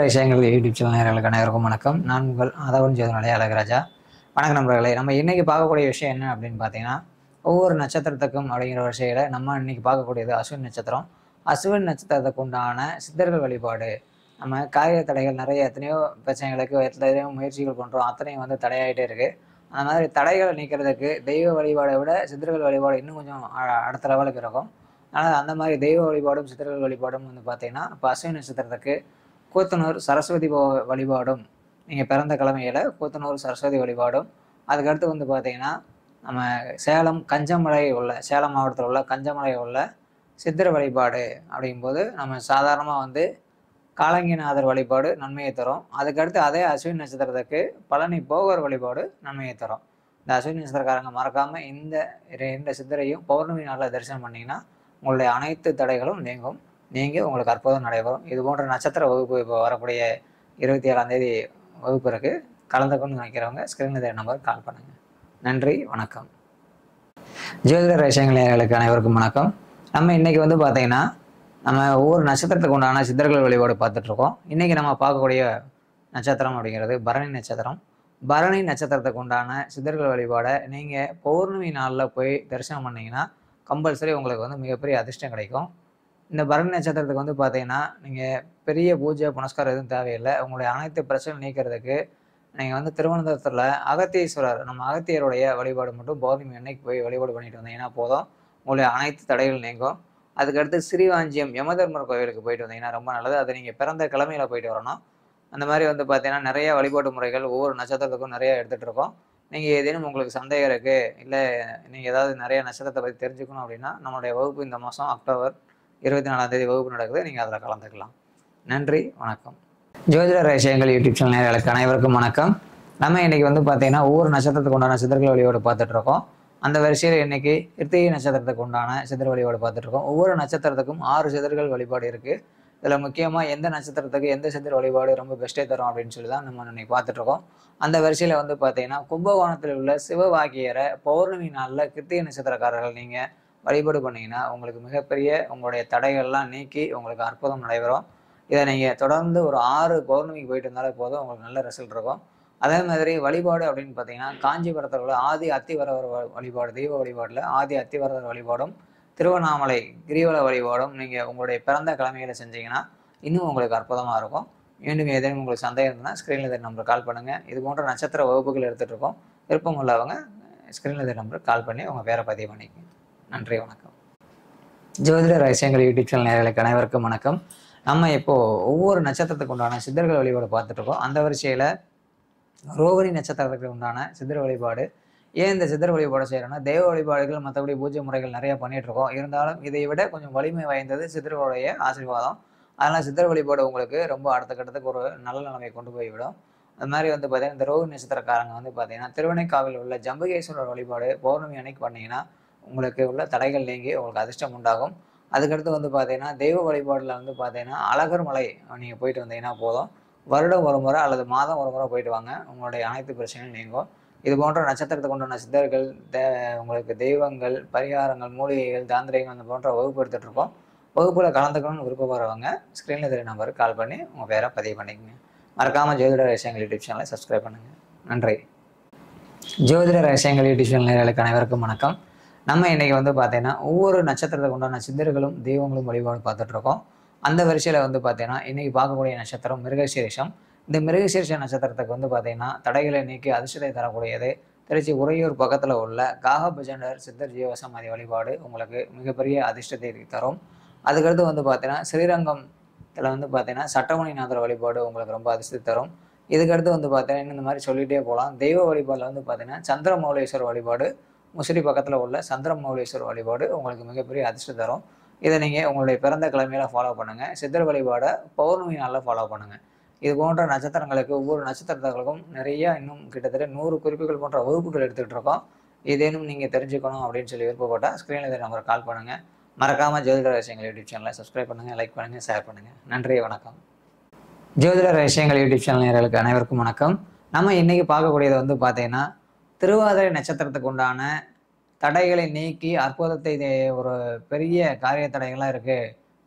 விஷயங்கள் YouTube channel நேயர்களுக்கு அனைவருக்கும் வணக்கம் நான் உங்கள் ஆதவன் ஜோதனாலே அழகராஜா வணக்கம் நண்பர்களே நம்ம இன்னைக்கு பார்க்கக்கூடிய விஷயம் என்ன அப்படின்னு பார்த்தீங்கன்னா ஒவ்வொரு நட்சத்திரத்துக்கும் அப்படிங்கிற விஷயத்தில் நம்ம இன்னைக்கு பார்க்கக்கூடியது அஸ்வின் நட்சத்திரம் அஸ்வின் நட்சத்திரத்துக்கு உண்டான சித்தர்கள் வழிபாடு நம்ம காரிய தடைகள் நிறைய எத்தனையோ பிரச்சனைகளுக்கு எத்தனையோ முயற்சிகள் பண்ணுறோம் அத்தனையும் வந்து தடையாயிட்டே இருக்கு அந்த மாதிரி தடைகளை நீக்கிறதுக்கு தெய்வ வழிபாடை விட சித்தர்கள் வழிபாடு இன்னும் கொஞ்சம் அ- அடுத்த லெவலுக்கு இருக்கும் அதனால் அந்த மாதிரி தெய்வ வழிபாடும் சித்தர்கள் வழிபாடும் வந்து பார்த்தீங்கன்னா இப்போ அஸ்வினி நட்சத்திரத்துக்கு கூத்தனூர் சரஸ்வதி போ- வழிபாடும் நீங்கள் பிறந்த கிழமையில கூத்தனூர் சரஸ்வதி வழிபாடும் அதுக்கடுத்து வந்து பார்த்தீங்கன்னா நம்ம சேலம் கஞ்சமலை உள்ள சேலம் மாவட்டத்தில் உள்ள கஞ்சமலை உள்ள சித்திர வழிபாடு அப்படிங்கும்போது நம்ம சாதாரணமாக வந்து காலங்கிநாதர் வழிபாடு நன்மையை தரும் அதுக்கடுத்து அதே அஸ்வினி நட்சத்திரத்துக்கு பழனி போகர் வழிபாடு நன்மையை தரும் இந்த அஸ்வினி நட்சத்திரக்காரங்க மறக்காமல் இந்த ரெண்டு சித்திரையும் பௌர்ணமி நாளில் தரிசனம் பண்ணிங்கன்னா உங்களுடைய அனைத்து தடைகளும் நீங்கும் நீங்கி உங்களுக்கு அற்புதம் நடைபெறும் இது போன்ற நட்சத்திர வகுப்பு இப்போ வரக்கூடிய இருபத்தி ஏழாம் தேதி வகுப்பு இருக்கு கலந்துக்கணும்னு நினைக்கிறவங்க ஸ்கிரீன் நம்பர் கால் பண்ணுங்க நன்றி வணக்கம் ஜோதிட ரகசியங்கள் நேயர்களுக்கு அனைவருக்கும் வணக்கம் நம்ம இன்னைக்கு வந்து பார்த்தீங்கன்னா நம்ம ஒவ்வொரு நட்சத்திரத்துக்கு உண்டான சித்தர்கள் வழிபாடு பார்த்துட்டு இருக்கோம் இன்னைக்கு நம்ம பார்க்கக்கூடிய நட்சத்திரம் அப்படிங்கிறது பரணி நட்சத்திரம் பரணி நட்சத்திரத்துக்கு உண்டான சித்தர்கள் வழிபாடை நீங்கள் பௌர்ணமி நாளில் போய் தரிசனம் பண்ணீங்கன்னா கம்பல்சரி உங்களுக்கு வந்து மிகப்பெரிய அதிர்ஷ்டம் கிடைக்கும் இந்த பரணி நட்சத்திரத்துக்கு வந்து பார்த்தீங்கன்னா நீங்கள் பெரிய பூஜை புனஸ்காரம் எதுவும் தேவையில்லை உங்களுடைய அனைத்து பிரச்சனை நீக்கிறதுக்கு நீங்கள் வந்து திருவனந்தபுரத்தில் அகத்தீஸ்வரர் நம்ம அகத்தியருடைய வழிபாடு மட்டும் பௌர்ணமி அன்னைக்கு போய் வழிபாடு பண்ணிட்டு வந்தீங்கன்னா போதும் உங்களுடைய அனைத்து தடைகள் நீங்கும் அதுக்கடுத்து ஸ்ரீவாஞ்சியம் யமதர்மர் கோவிலுக்கு போயிட்டு வந்தீங்கன்னா ரொம்ப நல்லது அது நீங்கள் பிறந்த கிழமையில போயிட்டு வரணும் அந்த மாதிரி வந்து பார்த்தீங்கன்னா நிறைய வழிபாட்டு முறைகள் ஒவ்வொரு நட்சத்திரத்துக்கும் நிறைய எடுத்துகிட்டு இருக்கோம் நீங்கள் ஏதேனும் உங்களுக்கு சந்தேகம் இருக்குது இல்லை நீங்கள் ஏதாவது நிறைய நட்சத்திரத்தை பற்றி தெரிஞ்சுக்கணும் அப்படின்னா நம்மளுடைய வகுப்பு இந்த மாதம் அக்டோபர் இருபத்தி நாலாம் தேதி வகுப்பு நடக்குது நீங்கள் அதில் கலந்துக்கலாம் நன்றி வணக்கம் ஜோதிட ரகசியங்கள் யூடியூப் சேனல் நேயர்களுக்கு அனைவருக்கும் வணக்கம் நம்ம இன்னைக்கு வந்து பார்த்தீங்கன்னா ஒவ்வொரு நட்சத்திரத்துக்கு உண்டான சிதர்கள் வழிபாடு பார்த்துட்டு இருக்கோம் அந்த வரிசையில் இன்னைக்கு கிருத்திகை நட்சத்திரத்துக்கு உண்டான சிதர் வழிபாடு பார்த்துட்டு இருக்கோம் ஒவ்வொரு நட்சத்திரத்துக்கும் ஆறு சிதர்கள் வழிபாடு இருக்கு இதில் முக்கியமாக எந்த நட்சத்திரத்துக்கு எந்த சிதர் வழிபாடு ரொம்ப பெஸ்ட்டே தரும் அப்படின்னு சொல்லி தான் நம்ம இன்னைக்கு பார்த்துட்டு இருக்கோம் அந்த வரிசையில் வந்து பார்த்தீங்கன்னா கும்பகோணத்தில் உள்ள சிவவாக்கியரை பௌர்ணமி நாளில் கிருத்திகை நட்சத்திரக்காரர்கள் நீங்கள் வழிபாடு பண்ணீங்கன்னா உங்களுக்கு மிகப்பெரிய உங்களுடைய தடைகள்லாம் நீக்கி உங்களுக்கு அற்புதம் நடைபெறும் இதை நீங்கள் தொடர்ந்து ஒரு ஆறு பௌர்ணமிக்கு போயிட்டு இருந்தாலே போதும் உங்களுக்கு நல்ல ரிசல்ட் இருக்கும் அதே மாதிரி வழிபாடு அப்படின்னு பார்த்தீங்கன்னா காஞ்சிபுரத்தில் உள்ள ஆதி அத்திவரவர் வ- வழிபாடு தெய்வ வழிபாடில் ஆதி அத்திவரவர் வழிபாடும் திருவண்ணாமலை கிரிவல வழிபாடும் நீங்கள் உங்களுடைய பிறந்த கிழமையில செஞ்சீங்கன்னா இன்னும் உங்களுக்கு அற்புதமாக இருக்கும் மீண்டும் ஏதேனும் உங்களுக்கு சந்தேகம் இருந்ததுன்னா ஸ்க்ரீனில் இருக்கிற நம்பருக்கு கால் பண்ணுங்கள் இது போன்ற நட்சத்திர வகுப்புகள் எடுத்துகிட்டு இருக்கோம் விருப்பம் உள்ளவங்க ஸ்க்ரீனில் இருக்கிற நம்பருக்கு கால் பண்ணி உங்கள் பேரை பதிவு பண்ணிக்கங்க நன்றி வணக்கம் ஜோதிட ரகசியங்கள் யூடியூப் சேனல் நேயர்களுக்கு அனைவருக்கும் வணக்கம் நம்ம இப்போ ஒவ்வொரு நட்சத்திரத்துக்கு உண்டான சித்தர்கள் வழிபாடு பார்த்துட்டு இருக்கோம் அந்த வரிசையில் ரோகிணி நட்சத்திரத்துக்கு உண்டான சித்தர் வழிபாடு ஏன் இந்த சித்தர் வழிபாடு செய்யறோம்னா தெய்வ வழிபாடுகள் மற்றபடி பூஜை முறைகள் நிறைய பண்ணிட்டு இருக்கோம் இருந்தாலும் இதை விட கொஞ்சம் வலிமை வாய்ந்தது சித்தர்களுடைய ஆசீர்வாதம் அதனால் சித்தர் வழிபாடு உங்களுக்கு ரொம்ப அடுத்த கட்டத்துக்கு ஒரு நல்ல நிலைமை கொண்டு போய் விடும் அது மாதிரி வந்து பார்த்தீங்கன்னா இந்த ரோகிணி நட்சத்திரக்காரங்க வந்து பார்த்தீங்கன்னா திருவனைக்காவில் உள்ள ஜம்புகேஸ்வரர் வழிபாடு பௌர்ணமி அன்னைக்கு பண்ணீங்கன்னா உங்களுக்கு உள்ள தடைகள் நீங்கி உங்களுக்கு அதிர்ஷ்டம் உண்டாகும் அதுக்கடுத்து வந்து பார்த்தீங்கன்னா தெய்வ வழிபாடில் வந்து பார்த்தீங்கன்னா அழகர் மலை நீங்கள் போயிட்டு வந்தீங்கன்னா போதும் வருடம் ஒரு முறை அல்லது மாதம் ஒரு முறை போயிட்டு வாங்க உங்களுடைய அனைத்து பிரச்சனைகளும் நீங்கும் இது போன்ற நட்சத்திரத்துக்கு உண்டான சித்தர்கள் தே உங்களுக்கு தெய்வங்கள் பரிகாரங்கள் மூலிகைகள் தாந்திரிகங்கள் அந்த போன்ற வகுப்பு எடுத்துட்டு இருக்கோம் வகுப்பில் கலந்துக்கணும்னு விருப்பப்படுறவங்க ஸ்க்ரீனில் தெரிய நம்பருக்கு கால் பண்ணி உங்கள் பேரை பதிவு பண்ணிக்கங்க மறக்காமல் ஜோதிட ரகசியங்கள் யூடியூப் சேனலை சப்ஸ்கிரைப் பண்ணுங்கள் நன்றி ஜோதிட ரகசியங்கள் யூடியூப் சேனல் நேயர்களுக்கு அனைவருக்கும் வணக்கம் நம்ம இன்னைக்கு வந்து பார்த்தீங்கன்னா ஒவ்வொரு நட்சத்திரத்துக்கு உண்டான சித்தர்களும் தெய்வங்களும் வழிபாடு பார்த்துட்டு இருக்கோம் அந்த வரிசையில் வந்து பார்த்தீங்கன்னா இன்னைக்கு பார்க்கக்கூடிய நட்சத்திரம் மிருகசீரிஷம் இந்த மிருகசீரிஷ நட்சத்திரத்துக்கு வந்து பார்த்தீங்கன்னா தடைகளை நீக்கி அதிர்ஷ்டத்தை தரக்கூடியது திருச்சி உறையூர் பக்கத்தில் உள்ள காகபஜண்டர் சித்தர் ஜீவசமாதி வழிபாடு உங்களுக்கு மிகப்பெரிய அதிர்ஷ்டத்தை தரும் அதுக்கடுத்து வந்து பார்த்தீங்கன்னா ஸ்ரீரங்கம் இதில் வந்து பார்த்தீங்கன்னா சட்டமணிநாதர் வழிபாடு உங்களுக்கு ரொம்ப அதிர்ஷ்டத்தை தரும் இதுக்கடுத்து வந்து பார்த்தீங்கன்னா இன்னும் இந்த மாதிரி சொல்லிகிட்டே போகலாம் தெய்வ வழிபாடில் வந்து பார்த்தீங்கன்னா சந்திரமௌலேஸ்வரர் வழிபாடு முசிறி பக்கத்தில் உள்ள சந்திரமௌலேஸ்வரர் வழிபாடு உங்களுக்கு மிகப்பெரிய அதிர்ஷ்டம் தரும் இதை நீங்கள் உங்களுடைய பிறந்த கிழமையில ஃபாலோ பண்ணுங்கள் சித்தர் வழிபாடை பௌர்ணமி நாளில் ஃபாலோ பண்ணுங்கள் இது போன்ற நட்சத்திரங்களுக்கு ஒவ்வொரு நட்சத்திரங்களுக்கும் நிறைய இன்னும் கிட்டத்தட்ட நூறு குறிப்புகள் போன்ற வகுப்புகள் எடுத்துகிட்டு இருக்கோம் ஏதேனும் நீங்கள் தெரிஞ்சுக்கணும் அப்படின்னு சொல்லி விருப்பப்பட்டால் ஸ்க்ரீனில் இருக்கிற நம்பரை கால் பண்ணுங்கள் மறக்காமல் ஜோதிட ரகசியங்கள் யூடியூப் சேனலை சப்ஸ்கிரைப் பண்ணுங்கள் லைக் பண்ணுங்கள் ஷேர் பண்ணுங்கள் நன்றி வணக்கம் ஜோதிட ரகசியங்கள் யூடியூப் சேனல் நேயர்களுக்கு அனைவருக்கும் வணக்கம் நம்ம இன்னைக்கு பார்க்கக்கூடியது வந்து பார்த்தீங்கன்னா திருவாதிரை நட்சத்திரத்துக்கு உண்டான தடைகளை நீக்கி அற்புதத்தை இது ஒரு பெரிய காரிய தடைகள்லாம் இருக்குது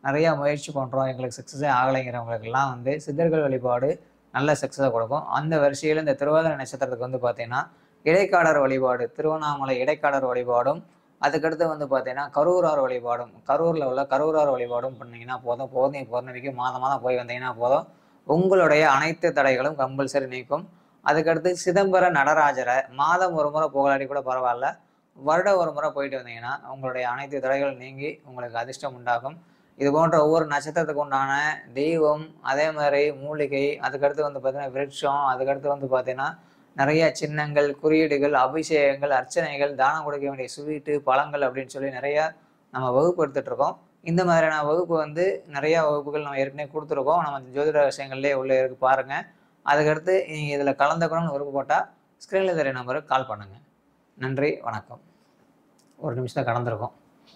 நிறையா முயற்சி பண்ணுறோம் எங்களுக்கு சக்ஸஸே ஆகலைங்கிறவங்களுக்கெல்லாம் வந்து சித்தர்கள் வழிபாடு நல்ல சக்ஸஸை கொடுக்கும் அந்த வரிசையில் இந்த திருவாதிரை நட்சத்திரத்துக்கு வந்து பார்த்தீங்கன்னா இடைக்காடர் வழிபாடு திருவண்ணாமலை இடைக்காடர் வழிபாடும் அதுக்கடுத்து வந்து பார்த்தீங்கன்னா கரூரார் வழிபாடும் கரூரில் உள்ள கரூரார் வழிபாடும் பண்ணீங்கன்னா போதும் பௌர்ணமி பௌர்ணமிக்கு மாதம் மாதம் போய் வந்தீங்கன்னா போதும் உங்களுடைய அனைத்து தடைகளும் கம்பல்சரி நீக்கும் அதுக்கடுத்து சிதம்பர நடராஜரை மாதம் ஒரு முறை புகழாடி கூட பரவாயில்ல வருடம் ஒரு முறை போயிட்டு வந்தீங்கன்னா உங்களுடைய அனைத்து தடைகளும் நீங்கி உங்களுக்கு அதிர்ஷ்டம் உண்டாகும் இது போன்ற ஒவ்வொரு நட்சத்திரத்துக்கு உண்டான தெய்வம் அதே மாதிரி மூலிகை அதுக்கடுத்து வந்து பார்த்தீங்கன்னா விருட்சம் அதுக்கடுத்து வந்து பார்த்தீங்கன்னா நிறைய சின்னங்கள் குறியீடுகள் அபிஷேகங்கள் அர்ச்சனைகள் தானம் கொடுக்க வேண்டிய ஸ்வீட்டு பழங்கள் அப்படின்னு சொல்லி நிறைய நம்ம வகுப்பு எடுத்துட்டு இருக்கோம் இந்த மாதிரியான வகுப்பு வந்து நிறைய வகுப்புகள் நம்ம ஏற்கனவே கொடுத்துருக்கோம் நம்ம ஜோதிட விஷயங்கள்லேயே உள்ள இருக்கு பாருங்க அதுக்கடுத்து நீங்கள் இதில் கலந்துக்கணும்னு விருப்பப்பட்டால் ஸ்க்ரீனில் தெரிய நம்பருக்கு கால் பண்ணுங்கள் நன்றி வணக்கம் ஒரு நிமிஷம் கடந்திருக்கோம்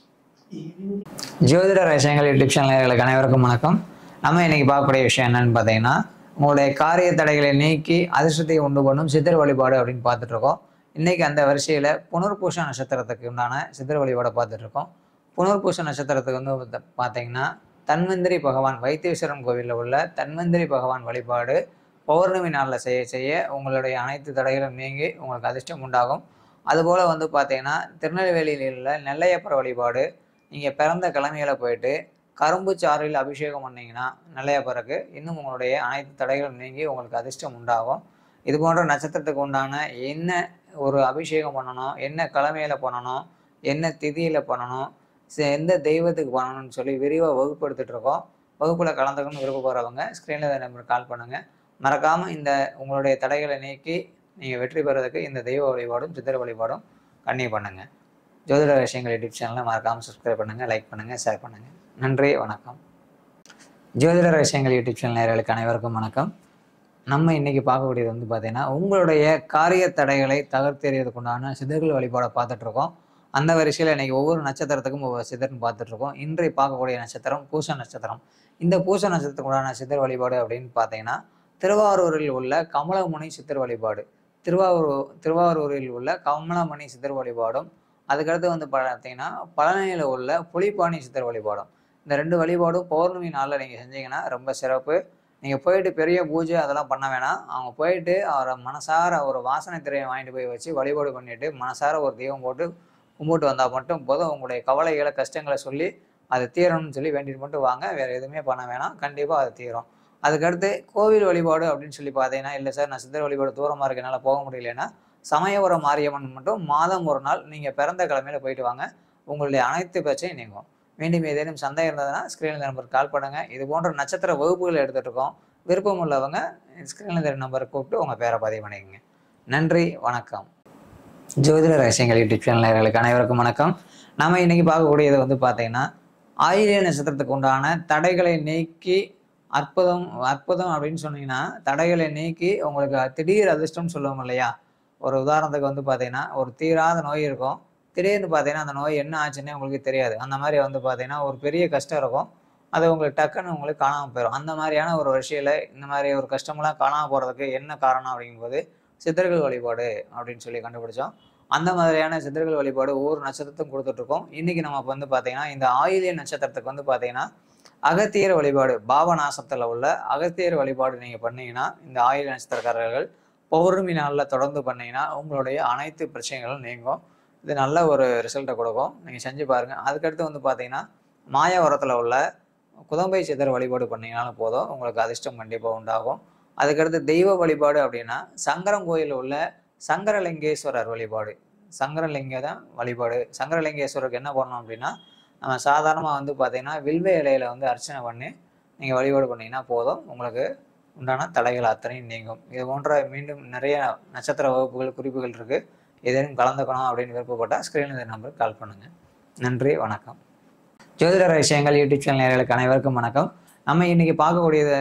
ஜோதிட ரகசியங்கள் யூடியூப் சேனல்களுக்கு அனைவருக்கும் வணக்கம் நம்ம இன்னைக்கு பார்க்கக்கூடிய விஷயம் என்னன்னு பார்த்தீங்கன்னா உங்களுடைய காரிய தடைகளை நீக்கி அதிர்ஷ்டத்தை உண்டு பண்ணும் சித்தர் வழிபாடு அப்படின்னு பார்த்துட்டு இருக்கோம் இன்னைக்கு அந்த வரிசையில் புனர்பூச நட்சத்திரத்துக்கு உண்டான சித்தர் வழிபாடை பார்த்துட்டு இருக்கோம் புனர்பூச நட்சத்திரத்துக்கு வந்து வந்து பார்த்தீங்கன்னா தன்வந்திரி பகவான் வைத்தீஸ்வரன் கோவிலில் உள்ள தன்வந்திரி பகவான் வழிபாடு பௌர்ணமி நாளில் செய்ய செய்ய உங்களுடைய அனைத்து தடைகளும் நீங்கி உங்களுக்கு அதிர்ஷ்டம் உண்டாகும் அதுபோல் வந்து பார்த்தீங்கன்னா திருநெல்வேலியில் உள்ள நெல்லையப்பர் வழிபாடு நீங்கள் பிறந்த கிழமையில போயிட்டு கரும்பு சாறில் அபிஷேகம் பண்ணீங்கன்னா நெல்லையப்பருக்கு இன்னும் உங்களுடைய அனைத்து தடைகளும் நீங்கி உங்களுக்கு அதிர்ஷ்டம் உண்டாகும் இது போன்ற நட்சத்திரத்துக்கு உண்டான என்ன ஒரு அபிஷேகம் பண்ணணும் என்ன கிழமையில பண்ணணும் என்ன திதியில் பண்ணணும் ச- எந்த தெய்வத்துக்கு பண்ணணும்னு சொல்லி விரிவாக வகுப்பு எடுத்துட்டு இருக்கோம் வகுப்பில் கலந்துக்கணும்னு விருப்பப்படுறவங்க ஸ்க்ரீனில் நம்பர் கால் பண்ணுங்கள் மறக்காமல் இந்த உங்களுடைய தடைகளை நீக்கி நீங்கள் வெற்றி பெறதுக்கு இந்த தெய்வ வழிபாடும் சித்திர வழிபாடும் கண்ணி பண்ணுங்க ஜோதிட விஷயங்கள் யூடியூப் சேனலை மறக்காமல் சப்ஸ்கிரைப் பண்ணுங்கள் லைக் பண்ணுங்கள் ஷேர் பண்ணுங்கள் நன்றி வணக்கம் ஜோதிட விஷயங்கள் யூடியூப் சேனல் நேயர்களுக்கு அனைவருக்கும் வணக்கம் நம்ம இன்னைக்கு பார்க்கக்கூடியது வந்து பார்த்தீங்கன்னா உங்களுடைய காரிய தடைகளை தகர்த்தெறியதுக்கு உண்டான சித்தர்கள் வழிபாடை பார்த்துட்டு இருக்கோம் அந்த வரிசையில் இன்னைக்கு ஒவ்வொரு நட்சத்திரத்துக்கும் ஒவ்வொரு சித்தர்னு பார்த்துட்டு இருக்கோம் இன்றைய பார்க்கக்கூடிய நட்சத்திரம் பூச நட்சத்திரம் இந்த பூச நட்சத்திரத்துக்கு உண்டான சித்தர் வழிபாடு அப்படின்னு பார்த்தீங்கன்னா திருவாரூரில் உள்ள கமலமுனி சித்தர் வழிபாடு திருவாரூர் திருவாரூரில் உள்ள கமலமணி சித்தர் வழிபாடும் அதுக்கடுத்து வந்து பார்த்தீங்கன்னா பழனியில் உள்ள புலிப்பாணி சித்தர் வழிபாடும் இந்த ரெண்டு வழிபாடும் பௌர்ணமி நாளில் நீங்கள் செஞ்சீங்கன்னா ரொம்ப சிறப்பு நீங்கள் போயிட்டு பெரிய பூஜை அதெல்லாம் பண்ண வேணாம் அவங்க போயிட்டு அவரை மனசார ஒரு வாசனை திரையை வாங்கிட்டு போய் வச்சு வழிபாடு பண்ணிட்டு மனசார ஒரு தெய்வம் போட்டு கும்பிட்டு வந்தால் மட்டும் போதும் உங்களுடைய கவலைகளை கஷ்டங்களை சொல்லி அது தீரணும்னு சொல்லி வேண்டிட்டு மட்டும் வாங்க வேறு எதுவுமே பண்ண வேணாம் கண்டிப்பாக அது தீரும் அதுக்கடுத்து கோவில் வழிபாடு அப்படின்னு சொல்லி பார்த்தீங்கன்னா இல்லை சார் நான் சித்தர் வழிபாடு தூரமாக இருக்கு என்னால் போக முடியலன்னா சமயபுரம் மாரியம்மன் மட்டும் மாதம் ஒரு நாள் நீங்கள் பிறந்த கிழமையில போயிட்டு வாங்க உங்களுடைய அனைத்து பிரச்சனையும் நீங்கும் மீண்டும் ஏதேனும் சந்தேகம் இருந்ததுன்னா ஸ்க்ரீனில் நம்பருக்கு கால் பண்ணுங்கள் இது போன்ற நட்சத்திர வகுப்புகள் எடுத்துகிட்டு இருக்கோம் விருப்பம் உள்ளவங்க ஸ்க்ரீனில் தெரிய நம்பருக்கு கூப்பிட்டு உங்கள் பேரை பதிவு பண்ணிக்கோங்க நன்றி வணக்கம் ஜோதிட ரகசியங்கள் யூடியூப் சேனல் நேயர்களுக்கு அனைவருக்கும் வணக்கம் நம்ம இன்னைக்கு பார்க்கக்கூடியது வந்து பார்த்தீங்கன்னா ஆயிலிய நட்சத்திரத்துக்கு உண்டான தடைகளை நீக்கி அற்புதம் அற்புதம் அப்படின்னு சொன்னீங்கன்னா தடைகளை நீக்கி உங்களுக்கு திடீர் அதிர்ஷ்டம்னு சொல்லுவோம் இல்லையா ஒரு உதாரணத்துக்கு வந்து பார்த்தீங்கன்னா ஒரு தீராத நோய் இருக்கும் திடீர்னு பார்த்தீங்கன்னா அந்த நோய் என்ன ஆச்சுன்னே உங்களுக்கு தெரியாது அந்த மாதிரி வந்து பார்த்தீங்கன்னா ஒரு பெரிய கஷ்டம் இருக்கும் அது உங்களுக்கு டக்குன்னு உங்களுக்கு காணாமல் போயிடும் அந்த மாதிரியான ஒரு விஷயம் இந்த மாதிரி ஒரு கஷ்டமெல்லாம் காணாமல் போகிறதுக்கு என்ன காரணம் அப்படிங்கும்போது சித்தர்கள் வழிபாடு அப்படின்னு சொல்லி கண்டுபிடிச்சோம் அந்த மாதிரியான சித்தர்கள் வழிபாடு ஒவ்வொரு நட்சத்திரத்துக்கும் கொடுத்துட்ருக்கோம் இன்னைக்கு நம்ம வந்து பார்த்தீங்கன்னா இந்த ஆயிலிய நட்சத்திரத்துக்கு வந்து பார்த்தீங்கன்னா அகத்தியர் வழிபாடு பாபநாசத்தில் உள்ள அகத்தியர் வழிபாடு நீங்கள் பண்ணீங்கன்னா இந்த ஆயிலிய நட்சத்திரக்காரர்கள் பௌர்ணமி நாளில் தொடர்ந்து பண்ணீங்கன்னா உங்களுடைய அனைத்து பிரச்சனைகளும் நீங்கும் இது நல்ல ஒரு ரிசல்ட்டை கொடுக்கும் நீங்கள் செஞ்சு பாருங்கள் அதுக்கடுத்து வந்து பார்த்தீங்கன்னா மாயாவரத்தில் உள்ள குதம்பை சித்தர் வழிபாடு பண்ணீங்கனாலும் போதும் உங்களுக்கு அதிர்ஷ்டம் கண்டிப்பாக உண்டாகும் அதுக்கடுத்து தெய்வ வழிபாடு அப்படின்னா சங்கரம் கோயிலில் உள்ள சங்கரலிங்கேஸ்வரர் வழிபாடு சங்கரலிங்க தான் வழிபாடு சங்கரலிங்கேஸ்வரருக்கு என்ன பண்ணணும் அப்படின்னா நம்ம சாதாரணமாக வந்து பார்த்தீங்கன்னா வில்வ இலையில வந்து அர்ச்சனை பண்ணி நீங்கள் வழிபாடு பண்ணீங்கன்னா போதும் உங்களுக்கு உண்டான தடைகள் அத்தனையும் நீங்கும் இது போன்ற மீண்டும் நிறைய நட்சத்திர வகுப்புகள் குறிப்புகள் இருக்குது ஏதேனும் கலந்துக்கணும் அப்படின்னு விருப்பப்பட்டால் ஸ்க்ரீனில் இந்த நம்பருக்கு கால் பண்ணுங்கள் நன்றி வணக்கம் ஜோதிட விஷயங்கள் யூடியூப் சேனல் நேயர்களுக்கு அனைவருக்கும் வணக்கம் நம்ம இன்னைக்கு பார்க்கக்கூடியது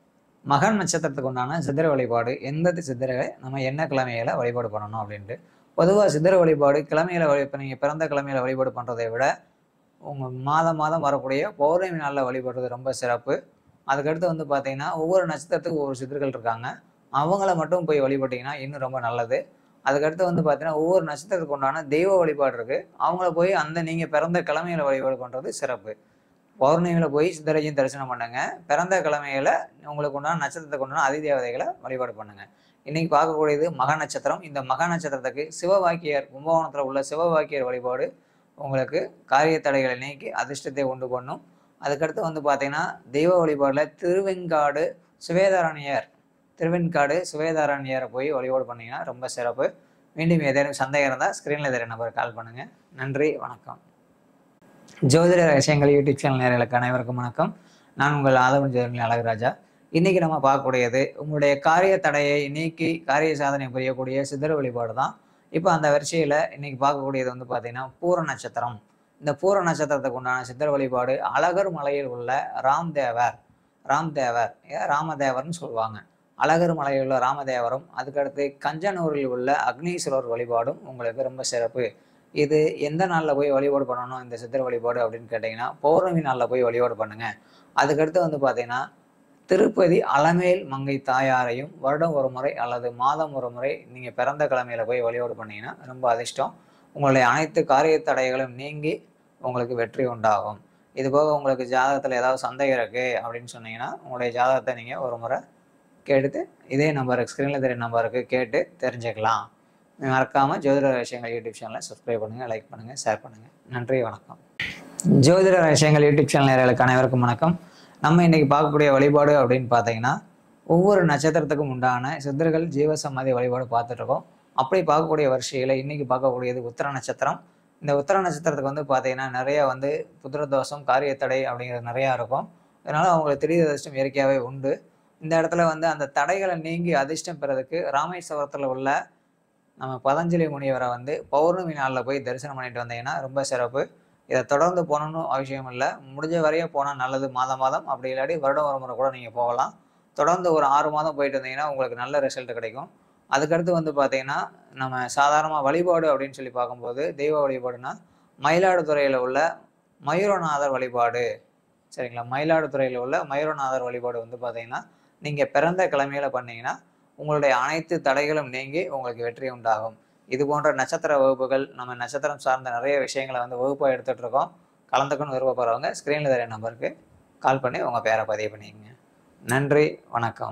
மகன் நட்சத்திரத்துக்கு உண்டான சித்திர வழிபாடு எந்த சித்திரை நம்ம என்ன கிழமையில வழிபாடு பண்ணணும் அப்படின்ட்டு பொதுவாக சித்திர வழிபாடு கிழமையில வழி இப்போ நீங்கள் பிறந்த கிழமையில வழிபாடு பண்ணுறதை விட உங்கள் மாதம் மாதம் வரக்கூடிய பௌர்ணமி நாளில் வழிபடுறது ரொம்ப சிறப்பு அதுக்கடுத்து வந்து பார்த்தீங்கன்னா ஒவ்வொரு நட்சத்திரத்துக்கும் ஒவ்வொரு சித்தர்கள் இருக்காங்க அவங்கள மட்டும் போய் வழிபட்டீங்கன்னா இன்னும் ரொம்ப நல்லது அதுக்கடுத்து வந்து பார்த்தீங்கன்னா ஒவ்வொரு நட்சத்திரத்துக்கு உண்டான தெய்வ வழிபாடு இருக்குது அவங்கள போய் அந்த நீங்கள் பிறந்த கிழமையில வழிபாடு பண்ணுறது சிறப்பு பௌர்ணமியில் போய் சித்தரையும் தரிசனம் பண்ணுங்க பிறந்த கிழமையில உங்களுக்கு உண்டான நட்சத்திரத்துக்கு உண்டான அதிதேவதைகளை வழிபாடு பண்ணுங்க இன்னைக்கு பார்க்கக்கூடியது மக நட்சத்திரம் இந்த மக நட்சத்திரத்துக்கு சிவவாக்கியர் கும்பகோணத்தில் உள்ள சிவவாக்கியர் வழிபாடு உங்களுக்கு காரிய தடைகளை நீக்கி அதிர்ஷ்டத்தை உண்டு பண்ணும் அதுக்கடுத்து வந்து பார்த்தீங்கன்னா தெய்வ வழிபாடில் திருவெண்காடு சுவேதாரண்யர் திருவெண்காடு சுவேதாரண்யரை போய் வழிபாடு பண்ணீங்கன்னா ரொம்ப சிறப்பு மீண்டும் ஏதேனும் சந்தேகம் இருந்தால் ஸ்க்ரீனில் தெரிய நம்பருக்கு கால் பண்ணுங்கள் நன்றி வணக்கம் ஜோதிட ரகசியங்கள் யூடியூப் சேனல் நேர்களுக்கு அனைவருக்கும் வணக்கம் நான் உங்கள் ஆதவன் ஜோதிடர் அழகுராஜா இன்னைக்கு நம்ம பார்க்கக்கூடியது உங்களுடைய காரிய தடையை நீக்கி காரிய சாதனை புரியக்கூடிய சித்தர் வழிபாடு தான் இப்போ அந்த வரிசையில் இன்னைக்கு பார்க்கக்கூடியது வந்து பார்த்தீங்கன்னா பூர நட்சத்திரம் இந்த பூர நட்சத்திரத்துக்கு உண்டான சித்தர் வழிபாடு அழகர் மலையில் உள்ள ராம்தேவர் ராம்தேவர் ஏன் ராமதேவர்னு சொல்லுவாங்க அழகர் மலையில் உள்ள ராமதேவரும் அதுக்கடுத்து கஞ்சனூரில் உள்ள அக்னீஸ்வரர் வழிபாடும் உங்களுக்கு ரொம்ப சிறப்பு இது எந்த நாளில் போய் வழிபாடு பண்ணணும் இந்த சித்தர் வழிபாடு அப்படின்னு கேட்டிங்கன்னா பௌர்ணமி நாளில் போய் வழிபாடு பண்ணுங்க அதுக்கடுத்து வந்து பார்த்தீங்கன்னா திருப்பதி அலமேல் மங்கை தாயாரையும் வருடம் ஒரு முறை அல்லது மாதம் ஒரு முறை நீங்கள் பிறந்த கிழமையில போய் வழிபாடு பண்ணீங்கன்னா ரொம்ப அதிர்ஷ்டம் உங்களுடைய அனைத்து காரிய தடைகளும் நீங்கி உங்களுக்கு வெற்றி உண்டாகும் இது போக உங்களுக்கு ஜாதகத்தில் ஏதாவது சந்தேகம் இருக்குது அப்படின்னு சொன்னீங்கன்னா உங்களுடைய ஜாதகத்தை நீங்கள் ஒரு முறை கேட்டு இதே நம்பருக்கு ஸ்க்ரீனில் தெரிய நம்பருக்கு கேட்டு தெரிஞ்சுக்கலாம் மறக்காமல் ஜோதிட ரகசியங்கள் யூடியூப் சேனலை சப்ஸ்கிரைப் பண்ணுங்கள் லைக் பண்ணுங்கள் ஷேர் பண்ணுங்கள் நன்றி வணக்கம் ஜோதிட ரகசியங்கள் யூடியூப் சேனல் நேயர்களுக்கு அனைவருக்கும் வணக்கம் நம்ம இன்னைக்கு பார்க்கக்கூடிய வழிபாடு அப்படின்னு பார்த்தீங்கன்னா ஒவ்வொரு நட்சத்திரத்துக்கும் உண்டான சித்தர்கள் ஜீவசமாதி வழிபாடு பார்த்துட்டு இருக்கோம் அப்படி பார்க்கக்கூடிய வரிசையில் இன்னைக்கு பார்க்கக்கூடியது உத்தர நட்சத்திரம் இந்த உத்தர நட்சத்திரத்துக்கு வந்து பார்த்தீங்கன்னா நிறைய வந்து புத்திரதோஷம் காரியத்தடை அப்படிங்கிறது நிறையா இருக்கும் அதனால அவங்களுக்கு திடீர் அதிர்ஷ்டம் இயற்கையாகவே உண்டு இந்த இடத்துல வந்து அந்த தடைகளை நீங்கி அதிர்ஷ்டம் பெறதுக்கு ராமேஸ்வரத்தில் உள்ள நம்ம பதஞ்சலி முனிவரை வந்து பௌர்ணமி நாளில் போய் தரிசனம் பண்ணிட்டு வந்தீங்கன்னா ரொம்ப சிறப்பு இதை தொடர்ந்து போகணும்னு அவசியம் இல்லை முடிஞ்ச வரைய போனால் நல்லது மாதம் மாதம் அப்படி இல்லாட்டி வருடம் ஒரு முறை கூட நீங்கள் போகலாம் தொடர்ந்து ஒரு ஆறு மாதம் போயிட்டு வந்தீங்கன்னா உங்களுக்கு நல்ல ரிசல்ட் கிடைக்கும் அதுக்கடுத்து வந்து பார்த்தீங்கன்னா நம்ம சாதாரணமாக வழிபாடு அப்படின்னு சொல்லி பார்க்கும்போது தெய்வ வழிபாடுனா மயிலாடுதுறையில் உள்ள மயூரநாதர் வழிபாடு சரிங்களா மயிலாடுதுறையில் உள்ள மயூரநாதர் வழிபாடு வந்து பார்த்தீங்கன்னா நீங்கள் பிறந்த கிழமையில பண்ணீங்கன்னா உங்களுடைய அனைத்து தடைகளும் நீங்கி உங்களுக்கு வெற்றி உண்டாகும் இது போன்ற நட்சத்திர வகுப்புகள் நம்ம நட்சத்திரம் சார்ந்த நிறைய விஷயங்களை வந்து வகுப்பாக எடுத்துகிட்டு இருக்கோம் கலந்துக்கணும் விருப்பப்படுறவங்க ஸ்க்ரீனில் தெரிய நம்பருக்கு கால் பண்ணி உங்கள் பேரை பதிவு பண்ணிக்கங்க நன்றி வணக்கம்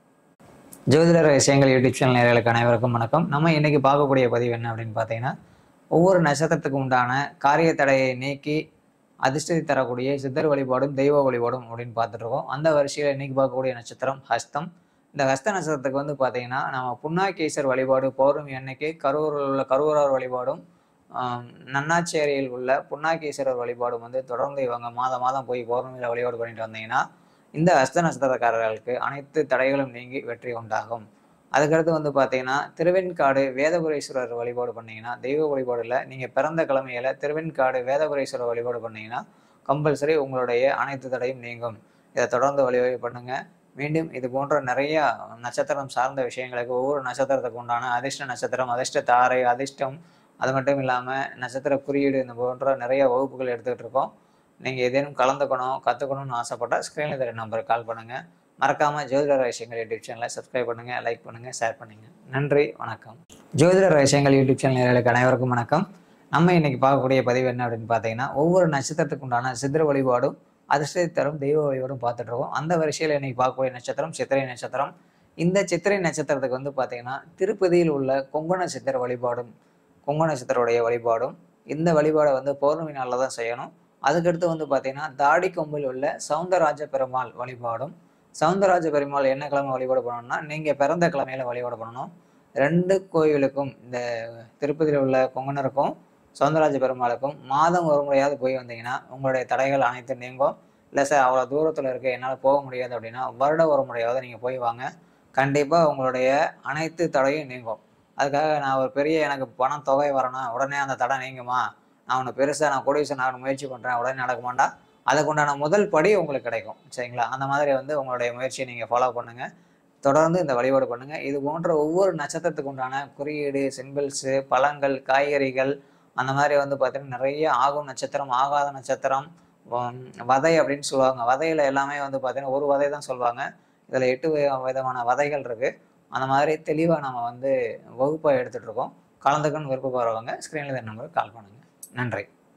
ஜோதிட ரகசியங்கள் யூடியூப் சேனல் நேர்களுக்கு அனைவருக்கும் வணக்கம் நம்ம இன்னைக்கு பார்க்கக்கூடிய பதிவு என்ன அப்படின்னு பார்த்தீங்கன்னா ஒவ்வொரு நட்சத்திரத்துக்கு உண்டான காரிய தடையை நீக்கி அதிர்ஷ்டத்தை தரக்கூடிய சித்தர் வழிபாடும் தெய்வ வழிபாடும் அப்படின்னு பார்த்துட்டு இருக்கோம் அந்த வரிசையில் இன்னைக்கு பார்க்கக்கூடிய நட்சத்திரம் ஹஸ்தம் இந்த ஹஸ்த நட்சத்திரத்துக்கு வந்து பார்த்தீங்கன்னா நம்ம புன்னாகேசர் வழிபாடு பௌர்ணமி அன்னைக்கு கரூரில் உள்ள கரூரார் வழிபாடும் ஆம், நன்னாச்சேரியில் உள்ள புன்னாகேஸ்வரர் வழிபாடும் வந்து தொடர்ந்து இவங்க மாதம் மாதம் போய் பௌர்ணமியில் வழிபாடு பண்ணிட்டு வந்தீங்கன்னா இந்த ஹஸ்த நட்சத்திரக்காரர்களுக்கு அனைத்து தடைகளும் நீங்கி வெற்றி உண்டாகும் அதுக்கடுத்து வந்து பார்த்தீங்கன்னா திருவெண்காடு வேதபுரீஸ்வரர் வழிபாடு பண்ணீங்கன்னா தெய்வ வழிபாடுல நீங்கள் பிறந்த கிழமையில திருவெண்காடு வேதபுரீஸ்வரர் வழிபாடு பண்ணீங்கன்னா கம்பல்சரி உங்களுடைய அனைத்து தடையும் நீங்கும் இதை தொடர்ந்து வழிபாடு பண்ணுங்க மீண்டும் இது போன்ற நிறைய நட்சத்திரம் சார்ந்த விஷயங்களுக்கு ஒவ்வொரு நட்சத்திரத்துக்கு உண்டான அதிர்ஷ்ட நட்சத்திரம் அதிர்ஷ்ட தாரை அதிர்ஷ்டம் அது மட்டும் இல்லாமல் நட்சத்திர குறியீடு இந்த போன்ற நிறைய வகுப்புகள் எடுத்துக்கிட்டு இருக்கோம் நீங்கள் ஏதேனும் கலந்துக்கணும் கற்றுக்கணும்னு ஆசைப்பட்டால் ஸ்க்ரீனில் தெரிய நம்பருக்கு கால் பண்ணுங்கள் மறக்காமல் ஜோதிட ரகசியங்கள் யூடியூப் சேனலை சப்ஸ்கிரைப் பண்ணுங்கள் லைக் பண்ணுங்கள் ஷேர் பண்ணுங்கள் நன்றி வணக்கம் ஜோதிட ரகசியங்கள் யூடியூப் சேனல் நேயர்களுக்கு அனைவருக்கும் வணக்கம் நம்ம இன்னைக்கு பார்க்கக்கூடிய பதிவு என்ன அப்படின்னு பார்த்தீங்கன்னா ஒவ்வொரு நட்சத்திரத்துக்கு உண்டான சித்திர வழிபாடும் அதிர்ஷ்டத்தை தரும் தெய்வ வழிபாடும் பார்த்துட்டு இருக்கோம் அந்த வரிசையில் இன்னைக்கு பார்க்கக்கூடிய நட்சத்திரம் சித்திரை நட்சத்திரம் இந்த சித்திரை நட்சத்திரத்துக்கு வந்து பார்த்தீங்கன்னா திருப்பதியில் உள்ள கொங்கண சித்திர வழிபாடும் கொங்கண சித்தருடைய வழிபாடும் இந்த வழிபாடை வந்து பௌர்ணமி நாளில் தான் செய்யணும் அதுக்கடுத்து வந்து பார்த்தீங்கன்னா தாடி கொம்பில் உள்ள சவுந்தரராஜ பெருமாள் வழிபாடும் சவுந்தரராஜ பெருமாள் என்ன கிழமை வழிபாடு பண்ணணும்னா நீங்கள் பிறந்த கிழமையில வழிபாடு பண்ணணும் ரெண்டு கோயிலுக்கும் இந்த திருப்பதியில் உள்ள கொங்கணருக்கும் சவுந்தரராஜ பெருமாளுக்கும் மாதம் ஒரு முறையாவது போய் வந்தீங்கன்னா உங்களுடைய தடைகள் அனைத்தும் நீங்கும் இல்லை சார் அவ்வளோ தூரத்தில் இருக்க என்னால் போக முடியாது அப்படின்னா வருடம் ஒரு முறையாவது நீங்கள் போய் வாங்க கண்டிப்பாக உங்களுடைய அனைத்து தடையும் நீங்கும் அதுக்காக நான் ஒரு பெரிய எனக்கு பணம் தொகை வரணும் உடனே அந்த தடை நீங்குமா நான் ஒன்று பெருசாக நான் கோடீஸ்வரன் ஆகணும் முயற்சி பண்ணுறேன் உடனே நடக்குமாண்டா அதுக்கு உண்டான முதல் படி உங்களுக்கு கிடைக்கும் சரிங்களா அந்த மாதிரி வந்து உங்களுடைய முயற்சியை நீங்கள் ஃபாலோ பண்ணுங்கள் தொடர்ந்து இந்த வழிபாடு பண்ணுங்கள் இது போன்ற ஒவ்வொரு நட்சத்திரத்துக்கு உண்டான குறியீடு சிம்பிள்ஸு பழங்கள் காய்கறிகள் அந்த மாதிரி வந்து பார்த்தீங்கன்னா நிறைய ஆகும் நட்சத்திரம் ஆகாத நட்சத்திரம் உம், வதை அப்படின்னு சொல்லுவாங்க வதையில் எல்லாமே வந்து பார்த்தீங்கன்னா ஒரு வதை தான் சொல்லுவாங்க இதில் எட்டு வி- விதமான வதைகள் இருக்குது அந்த மாதிரி தெளிவாக நம்ம வந்து வகுப்பாக எடுத்துகிட்டு இருக்கோம் கலந்துக்கணும்னு விருப்பப்படுறவங்க ஸ்க்ரீனில் இந்த நம்பருக்கு கால் பண்ணுங்கள் நன்றி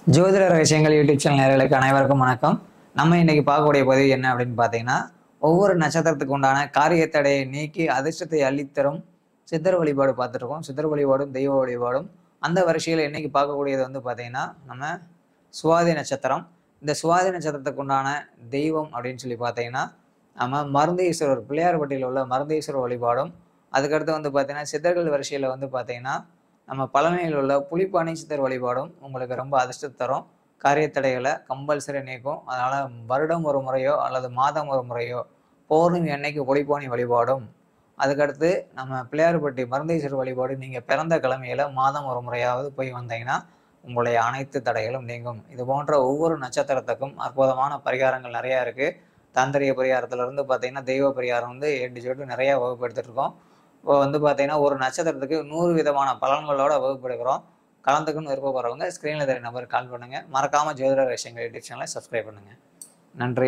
ஜோதிட ரகசியங்கள் யூடியூப் சேனல் நேயர்களுக்கு அனைவருக்கும் வணக்கம் நம்ம இன்னைக்கு பார்க்கக்கூடிய பதிவு என்ன அப்படின்னு பார்த்தீங்கன்னா ஒவ்வொரு நட்சத்திரத்துக்கு உண்டான காரிய தடையை நீக்கி அதிர்ஷ்டத்தை அள்ளித்தரும் சித்தர் வழிபாடு பார்த்துருக்கோம் சித்தர் வழிபாடும் தெய்வ வழிபாடும் அந்த வரிசையில் இன்னைக்கு பார்க்கக்கூடியது வந்து பார்த்தீங்கன்னா நம்ம சுவாதி நட்சத்திரம் இந்த சுவாதி நட்சத்திரத்துக்கு உண்டான தெய்வம் அப்படின்னு சொல்லி பார்த்தீங்கன்னா நம்ம மருந்தீஸ்வரர் பிள்ளையார்பட்டியில் உள்ள மருந்தீஸ்வரர் வழிபாடும் அதுக்கடுத்து வந்து பார்த்தீங்கன்னா சித்தர்கள் வரிசையில் வந்து பார்த்தீங்கன்னா நம்ம பழமையில் உள்ள புலிப்பாணி சித்தர் வழிபாடும் உங்களுக்கு ரொம்ப அதிர்ஷ்டத்தை தரும் காரியத்தடைகளை கம்பல்சரி நீக்கும் அதனால் வருடம் ஒரு முறையோ அல்லது மாதம் ஒரு முறையோ பௌர்ணமி அன்னைக்கு புலிப்பாணி வழிபாடும் அதுக்கடுத்து நம்ம பிள்ளையார்பட்டி மருந்தீஸ்வரர் வழிபாடு நீங்கள் பிறந்த கிழமையில மாதம் ஒரு முறையாவது போய் வந்தீங்கன்னா உங்களுடைய அனைத்து தடைகளும் நீங்கும் இது போன்ற ஒவ்வொரு நட்சத்திரத்துக்கும் அற்புதமான பரிகாரங்கள் நிறையா இருக்குது தாந்திரிக பரிகாரத்துலேருந்து பார்த்தீங்கன்னா தெய்வ பரிகாரம் வந்து எட்டு சொட்டு நிறையா வகுப்படுத்திட்டு இருக்கோம் இப்போ வந்து பார்த்தீங்கன்னா ஒரு நட்சத்திரத்துக்கு நூறு விதமான பலன்களோட வகுப்பெடுக்கிறோம் கலந்துக்குன்னு விருப்பப்படுறவங்க ஸ்க்ரீனில் தெரிய நம்பருக்கு கால் பண்ணுங்கள் மறக்காமல் ஜோதிட ரகசியங்கள் யூடியூப் சேனலை சப்ஸ்கிரைப் பண்ணுங்கள் நன்றி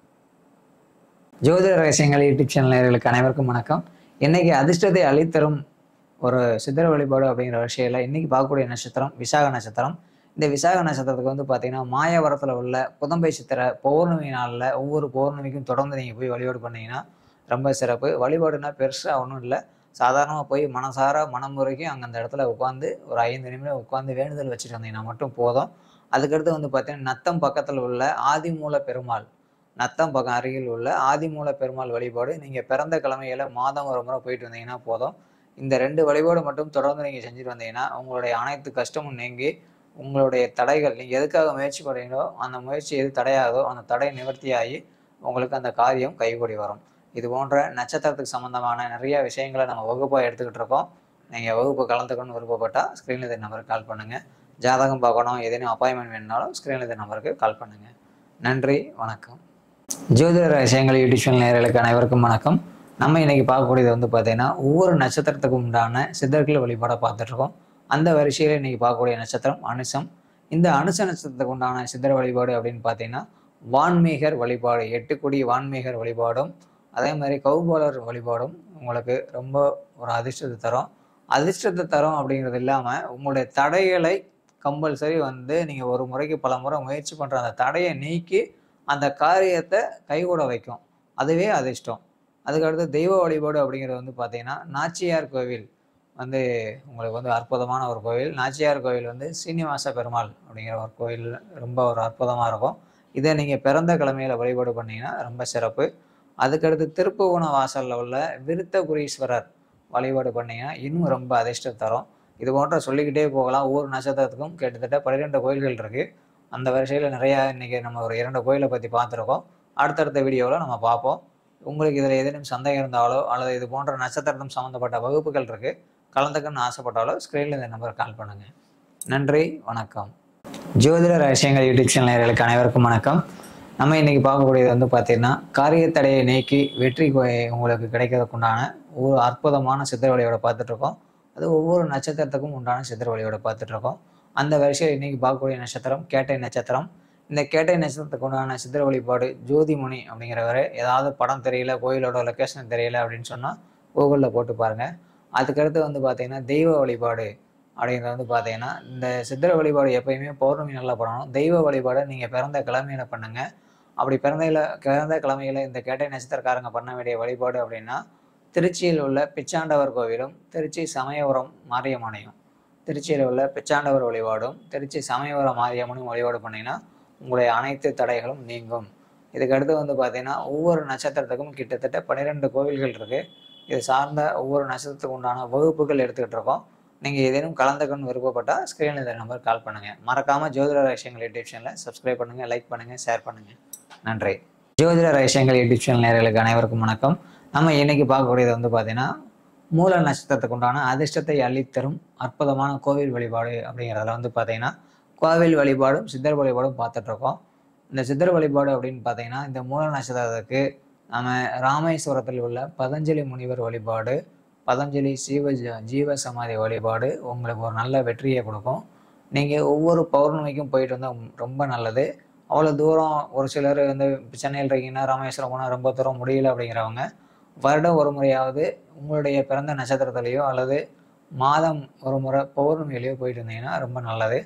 ஜோதிட ரகசியங்கள் யூடியூப் சேனல் நேயர்களுக்கு அனைவருக்கும் வணக்கம் இன்னைக்கு அதிர்ஷ்டத்தை அளித்தரும் ஒரு சித்திர வழிபாடு அப்படிங்கிற விஷயம் இன்னைக்கு பார்க்கக்கூடிய நட்சத்திரம் விசாக நட்சத்திரம் இந்த விசாக நட்சத்திரத்துக்கு வந்து பார்த்தீங்கன்னா மாயவரத்தில் உள்ள புதம்பை சித்திரை பௌர்ணமி நாளில் ஒவ்வொரு பௌர்ணமிக்கும் தொடர்ந்து நீங்கள் போய் வழிபாடு பண்ணீங்கன்னா ரொம்ப சிறப்பு வழிபாடுனா பெருசாக ஒன்றும் இல்லை சாதாரணமாக போய் மனசார மனம் வரைக்கும் அங்கே அந்த இடத்துல உட்காந்து ஒரு ஐந்து நிமிடம் உட்காந்து வேண்டுதல் வச்சுட்டு வந்தீங்கன்னா மட்டும் போதும் அதுக்கடுத்து வந்து பார்த்தீங்கன்னா நத்தம் பக்கத்தில் உள்ள ஆதிமூல பெருமாள் நத்தம் பக்கம் அருகில் உள்ள ஆதிமூல பெருமாள் வழிபாடு நீங்கள் பிறந்த கிழமையில மாதம் ஒரு முறை போயிட்டு வந்தீங்கன்னா போதும் இந்த ரெண்டு வழிபாடு மட்டும் தொடர்ந்து நீங்கள் செஞ்சுட்டு வந்தீங்கன்னா உங்களுடைய அனைத்து கஷ்டமும் நீங்கி உங்களுடைய தடைகள் நீங்கள் எதுக்காக முயற்சி பண்ணுறீங்களோ அந்த முயற்சி எது தடையாகுதோ அந்த தடை நிவர்த்தியாகி உங்களுக்கு அந்த காரியம் கைகூடி வரும் இது போன்ற நட்சத்திரத்துக்கு சம்மந்தமான நிறைய விஷயங்களை நம்ம வகுப்பாக எடுத்துக்கிட்டு இருக்கோம் நீங்கள் வகுப்பு கலந்துக்கணும்னு விருப்பப்பட்டால் ஸ்க்ரீனில் இந்த நம்பருக்கு கால் பண்ணுங்கள் ஜாதகம் பார்க்கணும் ஏதேனும் அப்பாயின்மெண்ட் வேணுனாலும் ஸ்க்ரீனில் இந்த நம்பருக்கு கால் பண்ணுங்கள் நன்றி வணக்கம் ஜோதிட ரகசியங்கள் யூடியூப் சேனல் நேயர்களுக்கு அனைவருக்கும் வணக்கம் நம்ம இன்னைக்கு பார்க்கக்கூடியது வந்து பார்த்தீங்கன்னா ஒவ்வொரு நட்சத்திரத்துக்கும் உண்டான சித்தர்கள் வழிபாடை பார்த்துட்ருக்கோம் அந்த வரிசையில் இன்னைக்கு பார்க்கக்கூடிய நட்சத்திரம் அனுசம் இந்த அனுச நட்சத்திரத்துக்கு உண்டான சித்தர் வழிபாடு அப்படின்னு பார்த்தீங்கன்னா வான்மீகர் வழிபாடு எட்டு கொடி வான்மீகர் வழிபாடும் அதே மாதிரி கௌபாலர் வழிபாடும் உங்களுக்கு ரொம்ப ஒரு அதிர்ஷ்டத்தை தரும் அதிர்ஷ்டத்தை தரும் அப்படிங்கிறது இல்லாமல் உங்களுடைய தடைகளை கம்பல்சரி வந்து நீங்கள் ஒரு முறைக்கு பல முறை முயற்சி பண்ணுற அந்த தடையை நீக்கி அந்த காரியத்தை கைகூட வைக்கும் அதுவே அதிர்ஷ்டம் அதுக்கடுத்து தெய்வ வழிபாடு அப்படிங்கிறது வந்து பார்த்தீங்கன்னா நாச்சியார் கோவில் வந்து உங்களுக்கு வந்து அற்புதமான ஒரு கோவில் நாச்சியார் கோவில் வந்து சீனிவாச பெருமாள் அப்படிங்கிற ஒரு கோவில் ரொம்ப ஒரு அற்புதமாக இருக்கும் இதை நீங்கள் பிறந்த கிழமையில வழிபாடு பண்ணீங்கன்னா ரொம்ப சிறப்பு அதுக்கடுத்து திருப்புவன வாசலில் உள்ள விருத்தபுரீஸ்வரர் வழிபாடு பண்ணீங்கன்னா இன்னும் ரொம்ப அதிர்ஷ்டம் தரும் இது போன்ற சொல்லிக்கிட்டே போகலாம் ஒவ்வொரு நட்சத்திரத்துக்கும் கிட்டத்தட்ட பன்னிரெண்டு கோயில்கள் இருக்குது அந்த வரிசையில் நிறையா இன்றைக்கி நம்ம ஒரு இரண்டு கோயிலை பற்றி பார்த்துருக்கோம் அடுத்தடுத்த வீடியோவில் நம்ம பார்ப்போம் உங்களுக்கு இதில் ஏதேனும் சந்தேகம் இருந்தாலோ அல்லது இது போன்ற நட்சத்திரம் சம்மந்தப்பட்ட வகுப்புகள் இருக்குது கலந்துக்கணும்னு ஆசைப்பட்டாலோ ஸ்க்ரீனில் இந்த நம்பருக்கு கால் பண்ணுங்கள் நன்றி வணக்கம் ஜோதிட ரகசியங்கள் யூடியூப் சேனல் நேயர்களுக்கு அனைவருக்கும் வணக்கம் நம்ம இன்னைக்கு பார்க்கக்கூடியது வந்து பார்த்தீங்கன்னா காரியத்தடையை நீக்கி வெற்றி கொ- உங்களுக்கு கிடைக்கிறதுக்குண்டான ஒரு அற்புதமான சித்திர வழியோட பார்த்துட்டு இருக்கோம் அது ஒவ்வொரு நட்சத்திரத்துக்கும் உண்டான சித்திர வழியோட பார்த்துட்டு இருக்கோம் அந்த வரிசையில் இன்னைக்கு பார்க்கக்கூடிய நட்சத்திரம் கேட்டை நட்சத்திரம் இந்த கேட்டை நட்சத்திரத்துக்கு உண்டான சித்திர வழிபாடு ஜோதிமுனி அப்படிங்கிறவர் ஏதாவது படம் தெரியல கோயிலோட லொக்கேஷன் தெரியல அப்படின்னு சொன்னால் கூகுளில் போட்டு பாருங்கள் அதுக்கடுத்து வந்து பார்த்தீங்கன்னா தெய்வ வழிபாடு அப்படிங்கிறது வந்து பார்த்தீங்கன்னா இந்த சித்திர வழிபாடு எப்பயுமே பௌர்ணமி நல்லா பண்ணணும் தெய்வ வழிபாடை நீங்கள் பிறந்த கிழமையில பண்ணுங்க அப்படி பிறந்தையில பிறந்த கிழமையில இந்த கேட்டை நட்சத்திரக்காரங்க பண்ண வேண்டிய வழிபாடு அப்படின்னா திருச்சியில் உள்ள பிச்சாண்டவர் கோவிலும் திருச்சி சமயபுரம் மாரியம்மனையும் திருச்சியில் உள்ள பிச்சாண்டவர் வழிபாடும் திருச்சி சமயபுரம் மாரியம்மனும் வழிபாடு பண்ணீங்கன்னா உங்களுடைய அனைத்து தடைகளும் நீங்கும் இதுக்கடுத்து வந்து பார்த்தீங்கன்னா ஒவ்வொரு நட்சத்திரத்துக்கும் கிட்டத்தட்ட பன்னிரெண்டு கோவில்கள் இருக்குது இது சார்ந்த ஒவ்வொரு நட்சத்திரத்துக்கு உண்டான வகுப்புகள் எடுத்துக்கிட்டு இருக்கோம் நீங்கள் ஏதேனும் கலந்துக்கணும்னு விருப்பப்பட்டால் ஸ்க்ரீனில் இந்த நம்பர் கால் பண்ணுங்கள் மறக்காமல் ஜோதிட ரகசியங்கள் யூடியூப் சேனலை சப்ஸ்கிரைப் பண்ணுங்கள் லைக் பண்ணுங்கள் ஷேர் பண்ணுங்கள் நன்றி ஜோதிட ரகசியங்கள் யூடியூப் சேனல் நேயர்களுக்கு அனைவருக்கும் வணக்கம் நம்ம இன்னைக்கு பார்க்கக்கூடியது வந்து பார்த்தீங்கன்னா மூல நட்சத்திரத்துக்கு உண்டான அதிர்ஷ்டத்தை அள்ளித்தரும் அற்புதமான கோவில் வழிபாடு அப்படிங்கிறதுல வந்து பார்த்தீங்கன்னா கோவில் வழிபாடும் சித்தர் வழிபாடும் பார்த்துட்டு இருக்கோம் இந்த சித்தர் வழிபாடு அப்படின்னு பார்த்தீங்கன்னா இந்த மூல நட்சத்திரத்துக்கு நம்ம ராமேஸ்வரத்தில் உள்ள பதஞ்சலி முனிவர் வழிபாடு பதஞ்சலி சீவ ஜ- ஜீவ சமாதி வழிபாடு உங்களுக்கு ஒரு நல்ல வெற்றியை கொடுக்கும் நீங்கள் ஒவ்வொரு பௌர்ணமிக்கும் போயிட்டு வந்தால் ரொம்ப நல்லது அவ்வளோ தூரம் ஒரு சிலர் வந்து இப்ப சென்னையில் இருக்கீங்கன்னா ராமேஸ்வரம் போனால் ரொம்ப தூரம் முடியல அப்படிங்கிறவங்க வருடம் ஒரு முறையாவது உங்களுடைய பிறந்த நட்சத்திரத்துலேயோ அல்லது மாதம் ஒரு முறை பௌர்ணமியிலையோ போயிட்டு இருந்தீங்கன்னா ரொம்ப நல்லது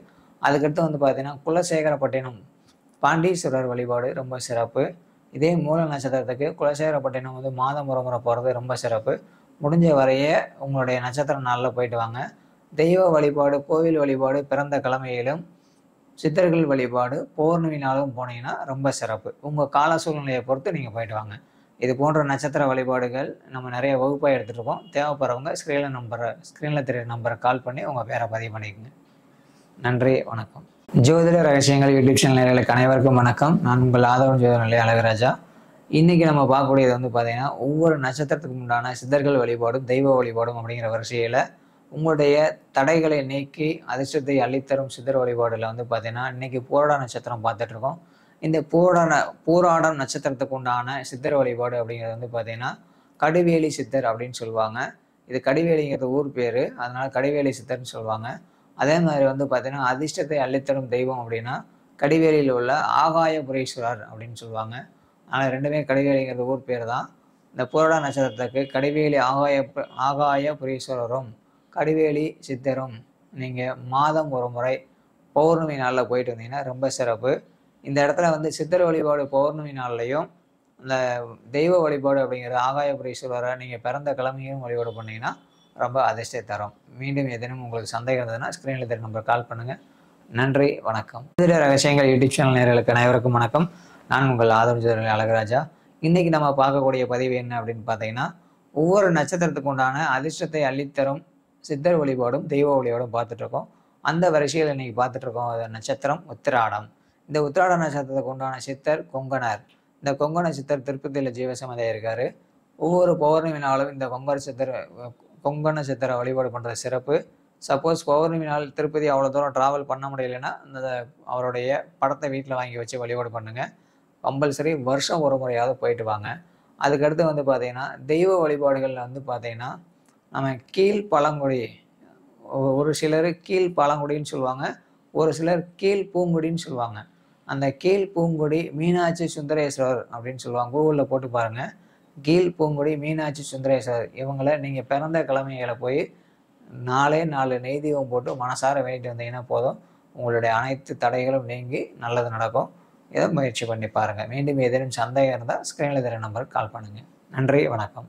அதுக்கடுத்து வந்து பார்த்தீங்கன்னா குலசேகரப்பட்டினம் பாண்டீஸ்வரர் வழிபாடு ரொம்ப சிறப்பு இதே மூல நட்சத்திரத்துக்கு குலசேகரப்பட்டினம் வந்து மாதம் ஒரு முறை போகிறது ரொம்ப சிறப்பு முடிஞ்ச வரைய உங்களுடைய நட்சத்திர நாளில் போயிட்டு வாங்க தெய்வ வழிபாடு கோவில் வழிபாடு பிறந்த கிழமையிலும் சித்தர்கள் வழிபாடு பௌர்ணமி நாளும் போனீங்கன்னா ரொம்ப சிறப்பு உங்கள் கால சூழ்நிலையை பொறுத்து நீங்கள் போயிட்டு வாங்க இது போன்ற நட்சத்திர வழிபாடுகள் நம்ம நிறைய வகுப்பாக எடுத்துகிட்டு இருக்கோம் தேவைப்படுறவங்க ஸ்க்ரீனில் நம்பரை ஸ்க்ரீனில் தெரிய நம்பரை கால் பண்ணி உங்கள் பேரை பதிவு பண்ணிக்கோங்க நன்றி வணக்கம் ஜோதிட ரகசியங்கள் யூடியூப் சேனல் நேயர்களுக்கு அனைவருக்கும் வணக்கம் நான் உங்கள் ஆதவன் ஜோதிட நிலைய அழகராஜா இன்னைக்கு நம்ம பார்க்கக்கூடியது வந்து பார்த்தீங்கன்னா ஒவ்வொரு நட்சத்திரத்துக்கு உண்டான சித்தர்கள் வழிபாடும் தெய்வ வழிபாடும் அப்படிங்கிற வரிசையில் உங்களுடைய தடைகளை நீக்கி அதிர்ஷ்டத்தை அள்ளித்தரும் சித்தர் வழிபாடுல வந்து பார்த்தீங்கன்னா இன்னைக்கு போராட நட்சத்திரம் பார்த்துட்டு இருக்கோம் இந்த போராட போராடம் நட்சத்திரத்துக்கு உண்டான சித்தர் வழிபாடு அப்படிங்கிறது வந்து பார்த்தீங்கன்னா கடுவேலி சித்தர் அப்படின்னு சொல்லுவாங்க இது கடிவேலிங்கிறது ஊர் பேர் அதனால கடிவேலி சித்தர்னு சொல்லுவாங்க அதே மாதிரி வந்து பார்த்தீங்கன்னா அதிர்ஷ்டத்தை அள்ளித்தரும் தெய்வம் அப்படின்னா கடிவேலியில் உள்ள ஆகாயபுரீஸ்வரர் அப்படின்னு சொல்லுவாங்க ஆனால் ரெண்டுமே கடிவேலிங்கிறது ஊர் பேர் தான் இந்த புரடா நட்சத்திரத்துக்கு கடிவேலி ஆகாய ஆகாயபுரீஸ்வரரும் கடிவேலி சித்தரும் நீங்கள் மாதம் ஒரு முறை பௌர்ணமி நாளில் போயிட்டு வந்தீங்கன்னா ரொம்ப சிறப்பு இந்த இடத்துல வந்து சித்தர் வழிபாடு பௌர்ணமி நாள்லையும் இந்த தெய்வ வழிபாடு அப்படிங்கிற ஆகாயபுரீஸ்வரரை நீங்கள் பிறந்த கிழமையும் வழிபாடு பண்ணீங்கன்னா ரொம்ப அதிர்ஷ்டத்தை தரும் மீண்டும் ஏதேனும் உங்களுக்கு சந்தேகம் இருந்ததுன்னா ஸ்க்ரீனில் தெரிய நம்பர் கால் பண்ணுங்கள் நன்றி வணக்கம் ஜோதிட ரகசியங்கள் யூடியூப் சேனல் நேர்களுக்கு அனைவருக்கும் வணக்கம் நான் உங்கள் ஆதரவு ஜோதிடர் அழகராஜா இன்னைக்கு நம்ம பார்க்கக்கூடிய பதிவு என்ன அப்படின்னு பார்த்தீங்கன்னா ஒவ்வொரு நட்சத்திரத்துக்கு உண்டான அதிர்ஷ்டத்தை அள்ளித்தரும் சித்தர் வழிபாடும் தெய்வ வழிபாடும் பார்த்துட்டு இருக்கோம் அந்த வரிசையில் இன்னைக்கு பார்த்துட்டு இருக்கோம் அது நட்சத்திரம் உத்திராடம் இந்த உத்திராட நட்சத்திரத்துக்கு உண்டான சித்தர் கொங்கணர் இந்த கொங்கண சித்தர் திருப்பதியில் ஜீவசமதையா இருக்காரு ஒவ்வொரு பௌர்ணமி நாளும் இந்த கொங்கர சித்தர் கொங்கண சித்தரை வழிபாடு பண்ணுறது சிறப்பு சப்போஸ் பௌர்ணமி நாள் திருப்பதி அவ்வளோ தூரம் ட்ராவல் பண்ண முடியலைன்னா அந்த அவருடைய படத்தை வீட்டில் வாங்கி வச்சு வழிபாடு பண்ணுங்க கம்பல்சரி வருஷம் ஒரு முறையாவது போயிட்டு வாங்க அதுக்கடுத்து வந்து பார்த்தீங்கன்னா தெய்வ வழிபாடுகளில் வந்து பார்த்தீங்கன்னா நம்ம கீழ் பழங்குடி ஒ- ஒரு சிலர் கீழ் பழங்குடின்னு சொல்லுவாங்க ஒரு சிலர் கீழ் பூங்குடின்னு சொல்லுவாங்க அந்த கீழ் பூங்குடி மீனாட்சி சுந்தரேஸ்வரர் அப்படின்னு சொல்லுவாங்க கூகுளில் போட்டு பாருங்கள் கீழ் பூங்குடி மீனாட்சி சுந்தரேஸ்வரர் இவங்கள நீங்கள் பிறந்த கிழமைகளை போய் நாலே நாலு நெய்தீபம் போட்டு மனசார வேண்டிட்டு வந்தீங்கன்னா போதும் உங்களுடைய அனைத்து தடைகளும் நீங்கி நல்லது நடக்கும் இதை முயற்சி பண்ணி பாருங்கள் மீண்டும் ஏதேனும் சந்தேகம் இருந்தால் ஸ்க்ரீனில் தெரிய நம்பருக்கு கால் பண்ணுங்கள் நன்றி வணக்கம்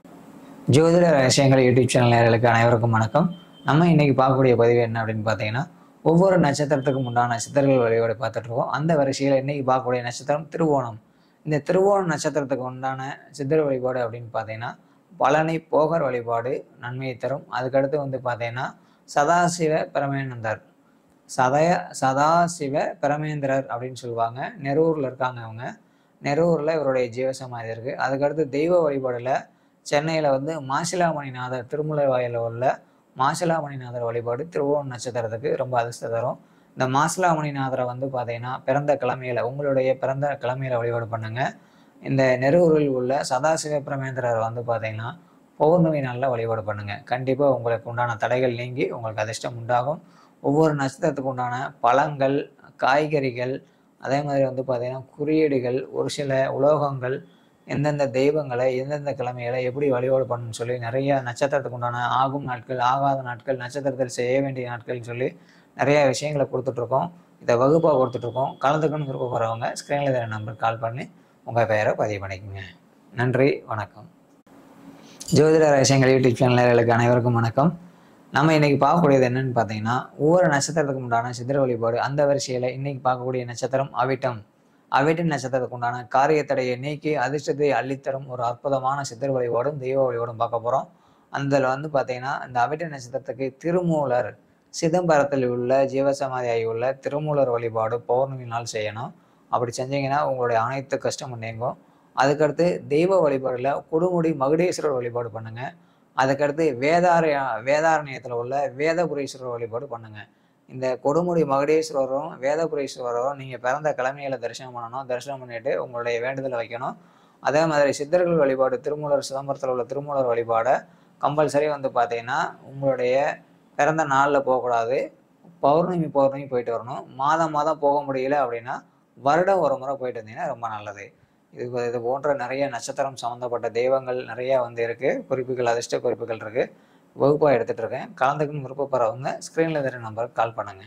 ஜோதிட ரகசியங்கள் யூடியூப் சேனல் நேயர்களுக்கு அனைவருக்கும் வணக்கம் நம்ம இன்னைக்கு பார்க்கக்கூடிய பதிவு என்ன அப்படின்னு பார்த்தீங்கன்னா ஒவ்வொரு நட்சத்திரத்துக்கும் உண்டான சித்தர்கள் வழிபாடு பார்த்துட்டு இருக்கோம் அந்த வரிசையில் இன்னைக்கு பார்க்கக்கூடிய நட்சத்திரம் திருவோணம் இந்த திருவோணம் நட்சத்திரத்துக்கு உண்டான சித்தர் வழிபாடு அப்படின்னு பார்த்தீங்கன்னா பழனி போகர் வழிபாடு நன்மையை தரும் அதுக்கடுத்து வந்து பார்த்தீங்கன்னா சதாசிவ பிரமேனந்தர் சதய சதாசிவ பிரமேந்திரர் அப்படின்னு சொல்லுவாங்க நெரூரில் இருக்காங்க அவங்க நெரூரில் இவருடைய ஜீவசமாதி இருக்குது அதுக்கடுத்து தெய்வ வழிபாடில் சென்னையில் வந்து மாசிலாமணிநாதர் திருமுலை வாயிலில் உள்ள மாசிலாமணிநாதர் வழிபாடு திருவோணம் நட்சத்திரத்துக்கு ரொம்ப அதிர்ஷ்டம் தரும் இந்த மாசிலாமணிநாதரை வந்து பார்த்தீங்கன்னா பிறந்த கிழமையில உங்களுடைய பிறந்த கிழமையில வழிபாடு பண்ணுங்க இந்த நெரூரில் உள்ள சதாசிவ பிரமேந்திரர் வந்து பார்த்தீங்கன்னா பௌர்ணமி நாளில் வழிபாடு பண்ணுங்க கண்டிப்பாக உங்களுக்கு உண்டான தடைகள் நீங்கி உங்களுக்கு அதிர்ஷ்டம் உண்டாகும் ஒவ்வொரு நட்சத்திரத்துக்கு உண்டான பழங்கள் காய்கறிகள் அதே மாதிரி வந்து பார்த்தீங்கன்னா குறியீடுகள் ஒரு சில உலோகங்கள் எந்தெந்த தெய்வங்களை எந்தெந்த கிழமைகளை எப்படி வழிபாடு பண்ணணும்னு சொல்லி நிறைய நட்சத்திரத்துக்கு உண்டான ஆகும் நாட்கள் ஆகாத நாட்கள் நட்சத்திரத்தில் செய்ய வேண்டிய நாட்கள்னு சொல்லி நிறைய விஷயங்களை கொடுத்துட்ருக்கோம் இதை வகுப்பாக கொடுத்துட்ருக்கோம் கலந்துக்கணும்னு விருப்பப்படுறவங்க ஸ்க்ரீனில் இருக்கிற நம்பருக்கு கால் பண்ணி உங்கள் பெயரை பதிவு பண்ணிக்கோங்க நன்றி வணக்கம் ஜோதிட ரகசியங்கள் யூடியூப் சேனல்களுக்கு அனைவருக்கும் வணக்கம் நம்ம இன்னைக்கு பார்க்கக்கூடியது என்னன்னு பார்த்தீங்கன்னா ஒவ்வொரு நட்சத்திரத்துக்கு உண்டான சித்திர வழிபாடு அந்த வரிசையில் இன்னைக்கு பார்க்கக்கூடிய நட்சத்திரம் அவிட்டம் அவிட்டம் நட்சத்திரத்துக்கு உண்டான காரியத்தடையை நீக்கி அதிர்ஷ்டத்தை அள்ளித்தரும் ஒரு அற்புதமான சித்தர் வழிபாடும் தெய்வ வழிபாடும் பார்க்க போகிறோம் அதில் வந்து பார்த்தீங்கன்னா இந்த அவிட்ட நட்சத்திரத்துக்கு திருமூலர் சிதம்பரத்தில் உள்ள ஜீவசமாதியாகி உள்ள திருமூலர் வழிபாடு பௌர்ணமி நாள் செய்யணும் அப்படி செஞ்சீங்கன்னா உங்களுடைய அனைத்து கஷ்டமும் நீங்கும் அதுக்கடுத்து தெய்வ வழிபாடில் கொடுமுடி மகுடேஸ்வரர் வழிபாடு பண்ணுங்க அதுக்கடுத்து வேதாரய வேதாரண்யத்தில் உள்ள வேதபுரீஸ்வரர் வழிபாடு பண்ணுங்க இந்த கொடுமுடி மகுடேஸ்வரரும் வேதபுரீஸ்வரரும் நீங்கள் பிறந்த கிழமையில தரிசனம் பண்ணணும் தரிசனம் பண்ணிட்டு உங்களுடைய வேண்டுதலை வைக்கணும் அதே மாதிரி சித்தர்கள் வழிபாடு திருமூலர் சிதம்பரத்தில் உள்ள திருமூலர் வழிபாடை கம்பல்சரி வந்து பார்த்தீங்கன்னா உங்களுடைய பிறந்த நாளில் போகக்கூடாது பௌர்ணமி பௌர்ணமி போயிட்டு வரணும் மாதம் மாதம் போக முடியல அப்படின்னா வருடம் ஒரு முறை போயிட்டு வந்தீங்கன்னா ரொம்ப நல்லது இது இது போன்ற நிறைய நட்சத்திரம் சம்மந்தப்பட்ட தெய்வங்கள் நிறைய வந்து இருக்குது குறிப்புகள் அதிர்ஷ்ட குறிப்புகள் இருக்குது வகுப்பாக எடுத்துகிட்டு இருக்கேன் கலந்துக்கணும் விருப்பப்படுறவங்க ஸ்க்ரீனில் தெரிய நம்பருக்கு கால் பண்ணுங்கள்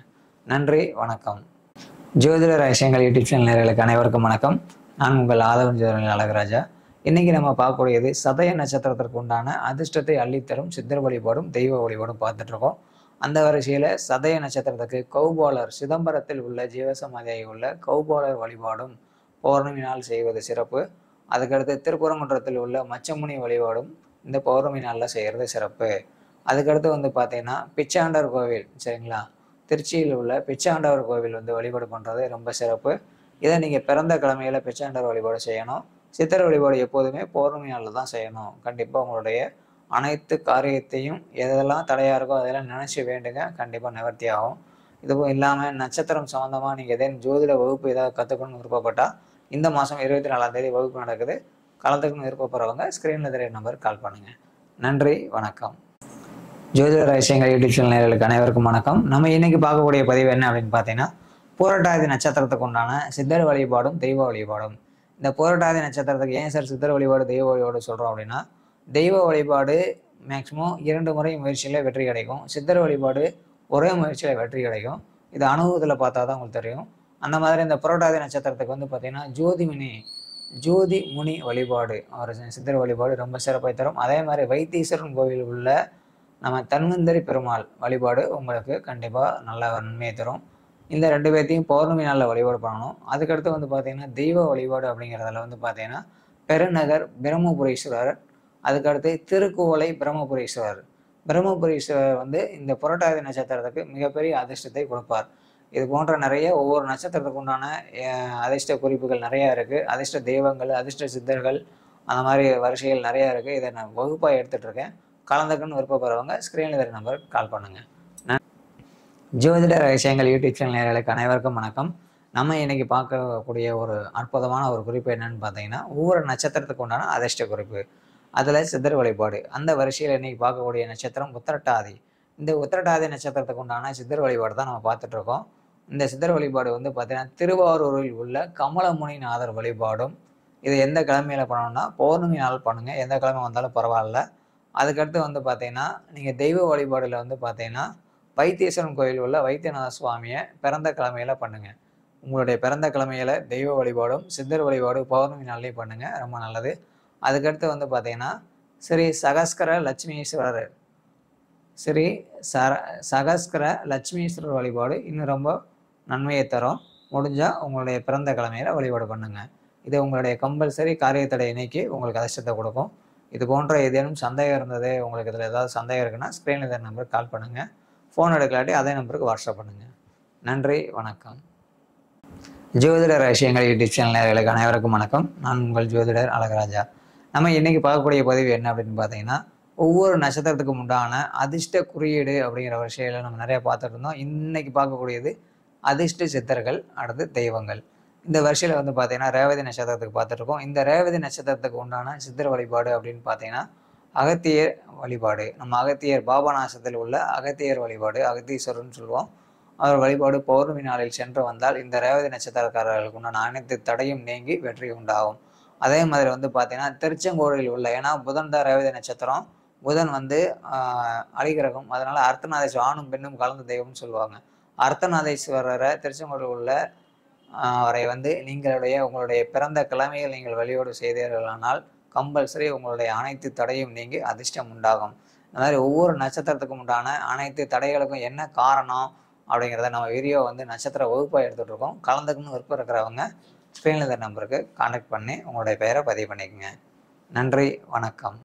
நன்றி வணக்கம் ஜோதிட ரகசியங்கள் யூடியூப் சேனல் நேயர்களுக்கு அனைவருக்கும் வணக்கம் நான் உங்கள் ஆதவன் ஜோதிடர் அழகராஜா இன்னைக்கு நம்ம பார்க்கக்கூடியது சதய நட்சத்திரத்திற்கு உண்டான அதிர்ஷ்டத்தை அள்ளித்தரும் சித்தர் வழிபாடும் தெய்வ வழிபாடும் பார்த்துட்டு இருக்கோம் அந்த வரிசையில் சதய நட்சத்திரத்துக்கு கௌபாலர் சிதம்பரத்தில் உள்ள ஜீவசமாதியை உள்ள கௌபாலர் வழிபாடும் பௌர்ணமி நாள் செய்வது சிறப்பு அதுக்கடுத்து திருப்புறங்குன்றத்தில் உள்ள மச்சமுனி வழிபாடும் இந்த பௌர்ணமி நாளில் செய்கிறது சிறப்பு அதுக்கடுத்து வந்து பார்த்தீங்கன்னா பிச்சாண்டவர் கோவில் சரிங்களா திருச்சியில் உள்ள பிச்சாண்டவர் கோவில் வந்து வழிபாடு பண்ணுறது ரொம்ப சிறப்பு இதை நீங்கள் பிறந்த கிழமையில பிச்சாண்டவர் வழிபாடு செய்யணும் சித்திரை வழிபாடு எப்போதுமே பௌர்ணமி நாளில் தான் செய்யணும் கண்டிப்பாக உங்களுடைய அனைத்து காரியத்தையும் எதெல்லாம் தடையாக இருக்கோ அதெல்லாம் நினச்சி வேண்டுங்க கண்டிப்பாக நிவர்த்தி ஆகும் இதுவும் இல்லாமல் நட்சத்திரம் சம்மந்தமாக நீங்கள் எதேனும் ஜோதிட வகுப்பு ஏதாவது கற்றுக்கணும்னு விருப்பப்பட்டால் இந்த மாதம் இருபத்தி நாலாம் தேதி வகுப்பு நடக்குது கலந்துக்கணும் விருப்பப்படுறவங்க ஸ்க்ரீனில் தெரிய நம்பர் கால் பண்ணுங்கள் நன்றி வணக்கம் ஜோதிட ரகசியங்கள் யூடியூப் சேனல் நேயர்களுக்கு அனைவருக்கும் வணக்கம் நம்ம இன்னைக்கு பார்க்கக்கூடிய பதிவு என்ன அப்படின்னு பார்த்தீங்கன்னா பூரட்டாதி நட்சத்திரத்துக்கு உண்டான சித்தர் வழிபாடும் தெய்வ வழிபாடும் இந்த பூரட்டாதி நட்சத்திரத்துக்கு ஏன் சார் சித்தர் வழிபாடு தெய்வ வழிபாடு சொல்கிறோம் அப்படின்னா தெய்வ வழிபாடு மேக்சிமம் இரண்டு முறை முயற்சியில் வெற்றி கிடைக்கும் சித்தர் வழிபாடு ஒரே முயற்சியில் வெற்றி கிடைக்கும் இது அனுபவத்தில் பார்த்தா தான் உங்களுக்கு தெரியும் அந்த மாதிரி இந்த புரட்டாதி நட்சத்திரத்துக்கு வந்து பார்த்தீங்கன்னா ஜோதிமுனி ஜோதி முனி வழிபாடு அவர் சித்தர் வழிபாடு ரொம்ப சிறப்பாக தரும் அதே மாதிரி வைத்தீஸ்வரன் கோவில் உள்ள நம்ம தன்வந்தரி பெருமாள் வழிபாடு உங்களுக்கு கண்டிப்பாக நல்ல நன்மையை தரும் இந்த ரெண்டு பேர்த்தையும் பௌர்ணமி நாளில் வழிபாடு பண்ணணும் அதுக்கடுத்து வந்து பார்த்தீங்கன்னா தெய்வ வழிபாடு அப்படிங்கிறதுல வந்து பார்த்தீங்கன்னா பெருநகர் பிரம்மபுரீஸ்வரர் அதுக்கடுத்து திருக்குவளை பிரம்மபுரீஸ்வரர் பிரம்மபுரீஸ்வரர் வந்து இந்த புரட்டாதி நட்சத்திரத்துக்கு மிகப்பெரிய அதிர்ஷ்டத்தை கொடுப்பார் இது போன்ற நிறைய ஒவ்வொரு நட்சத்திரத்துக்கு உண்டான அஹ், அதிர்ஷ்ட குறிப்புகள் நிறையா இருக்குது அதிர்ஷ்ட தெய்வங்கள் அதிர்ஷ்ட சித்தர்கள் அந்த மாதிரி வரிசைகள் நிறையா இருக்குது இதை நான் வகுப்பாக எடுத்துகிட்டு இருக்கேன் கலந்துக்கணும்னு விருப்பப்படுறவங்க ஸ்க்ரீனில் இருக்கிற நம்பருக்கு கால் பண்ணுங்கள் ஜோதிட ரகசியங்கள் யூடியூப் சேனல் நேயர்களுக்கு அனைவருக்கும் வணக்கம் நம்ம இன்னைக்கு பார்க்கக்கூடிய ஒரு அற்புதமான ஒரு குறிப்பு என்னன்னு பார்த்தீங்கன்னா ஒவ்வொரு நட்சத்திரத்துக்கு உண்டான அதிர்ஷ்ட குறிப்பு அதில் சித்தர் வழிபாடு அந்த வரிசையில் இன்னைக்கு பார்க்கக்கூடிய நட்சத்திரம் உத்திரட்டாதி இந்த உத்திரட்டாதி நட்சத்திரத்துக்கு உண்டான சித்தர் வழிபாடு தான் நம்ம பார்த்துட்டு இருக்கோம் இந்த சித்தர் வழிபாடு வந்து பார்த்தீங்கன்னா திருவாரூரில் உள்ள கமலமுனிநாதர் வழிபாடும் இது எந்த கிழமையில பண்ணணும்னா பௌர்ணமி நாள் பண்ணுங்க எந்த கிழமை வந்தாலும் பரவாயில்ல அதுக்கடுத்து வந்து பார்த்தீங்கன்னா நீங்கள் தெய்வ வழிபாடுல வந்து பார்த்தீங்கன்னா வைத்தீஸ்வரன் கோயில் உள்ள வைத்தியநாத சுவாமியை பிறந்த கிழமையில பண்ணுங்க உங்களுடைய பிறந்த கிழமையில தெய்வ வழிபாடும் சித்தர் வழிபாடு பௌர்ணமி நாள்லேயும் பண்ணுங்க ரொம்ப நல்லது அதுக்கடுத்து வந்து பார்த்தீங்கன்னா ஸ்ரீ சகஸ்கர லட்சுமீஸ்வரர் ஸ்ரீ சர சகஸ்கர லட்சுமீஸ்வரர் வழிபாடு இன்னும் ரொம்ப நன்மையை தரும் முடிஞ்சால் உங்களுடைய பிறந்த கிழமையில வழிபாடு பண்ணுங்க இது உங்களுடைய கம்பல்சரி காரியத்தடை நீக்கி உங்களுக்கு அதிர்ஷ்டத்தை கொடுக்கும் இது போன்ற ஏதேனும் சந்தேகம் இருந்தது உங்களுக்கு இதில் ஏதாவது சந்தேகம் இருக்குன்னா ஸ்க்ரீனில் இந்த நம்பருக்கு கால் பண்ணுங்கள் ஃபோன் எடுக்கலாட்டி அதே நம்பருக்கு வாட்ஸ்அப் பண்ணுங்கள் நன்றி வணக்கம் ஜோதிட ரகசியங்கள் யூடியூப் சேனல் நேயர்களுக்கு அனைவருக்கும் வணக்கம் நான் உங்கள் ஜோதிடர் அழகராஜா நம்ம இன்னைக்கு பார்க்கக்கூடிய பதிவு என்ன அப்படின்னு பார்த்தீங்கன்னா ஒவ்வொரு நட்சத்திரத்துக்கும் உண்டான அதிர்ஷ்ட குறியீடு அப்படிங்கிற விஷயம் நம்ம நிறைய பார்த்துட்டு இருந்தோம் இன்னைக்கு பார்க்கக்கூடியது அதிர்ஷ்ட சித்தர்கள் அடுத்து தெய்வங்கள் இந்த வரிசையில் வந்து பார்த்தீங்கன்னா ரேவதி நட்சத்திரத்துக்கு பார்த்துட்டு இருக்கோம் இந்த ரேவதி நட்சத்திரத்துக்கு உண்டான சித்தர் வழிபாடு அப்படின்னு பார்த்தீங்கன்னா அகத்தியர் வழிபாடு நம்ம அகத்தியர் பாபநாசத்தில் உள்ள அகத்தியர் வழிபாடு அகத்தீஸ்வரர்னு சொல்லுவோம் அவர் வழிபாடு பௌர்ணமி நாளில் சென்று வந்தால் இந்த ரேவதி நட்சத்திரக்காரர்களுக்கு உண்டான அனைத்து தடையும் நீங்கி வெற்றி உண்டாகும் அதே மாதிரி வந்து பார்த்தீங்கன்னா திருச்செங்கோடில் உள்ள ஏன்னா புதன் தான் ரேவதி நட்சத்திரம் புதன் வந்து ஆஹ், அலிகிரகம் அதனால அர்த்தநாதேஸ்வரர் ஆணும் பெண்ணும் கலந்த தெய்வம்னு சொல்லுவாங்க அர்த்தநாதேஸ்வரரை திருச்செங்கோடில் உள்ள ஆஹ், அவரை வந்து நீங்களுடைய உங்களுடைய பிறந்த கிழமையில் நீங்கள் வழிபாடு செய்தீர்களானால் கம்பல்சரி உங்களுடைய அனைத்து தடையும் நீங்கி அதிர்ஷ்டம் உண்டாகும் இந்த மாதிரி ஒவ்வொரு நட்சத்திரத்துக்கும் உண்டான அனைத்து தடைகளுக்கும் என்ன காரணம் அப்படிங்கிறத நம்ம வீடியோ வந்து நட்சத்திர வகுப்பாக எடுத்துகிட்டு இருக்கோம் கலந்துக்கணும்னு விருப்பம் இருக்கிறவங்க ஸ்க்ரீனில் இந்த நம்பருக்கு காண்டாக்ட் பண்ணி உங்களுடைய பெயரை பதிவு பண்ணிக்கோங்க நன்றி வணக்கம்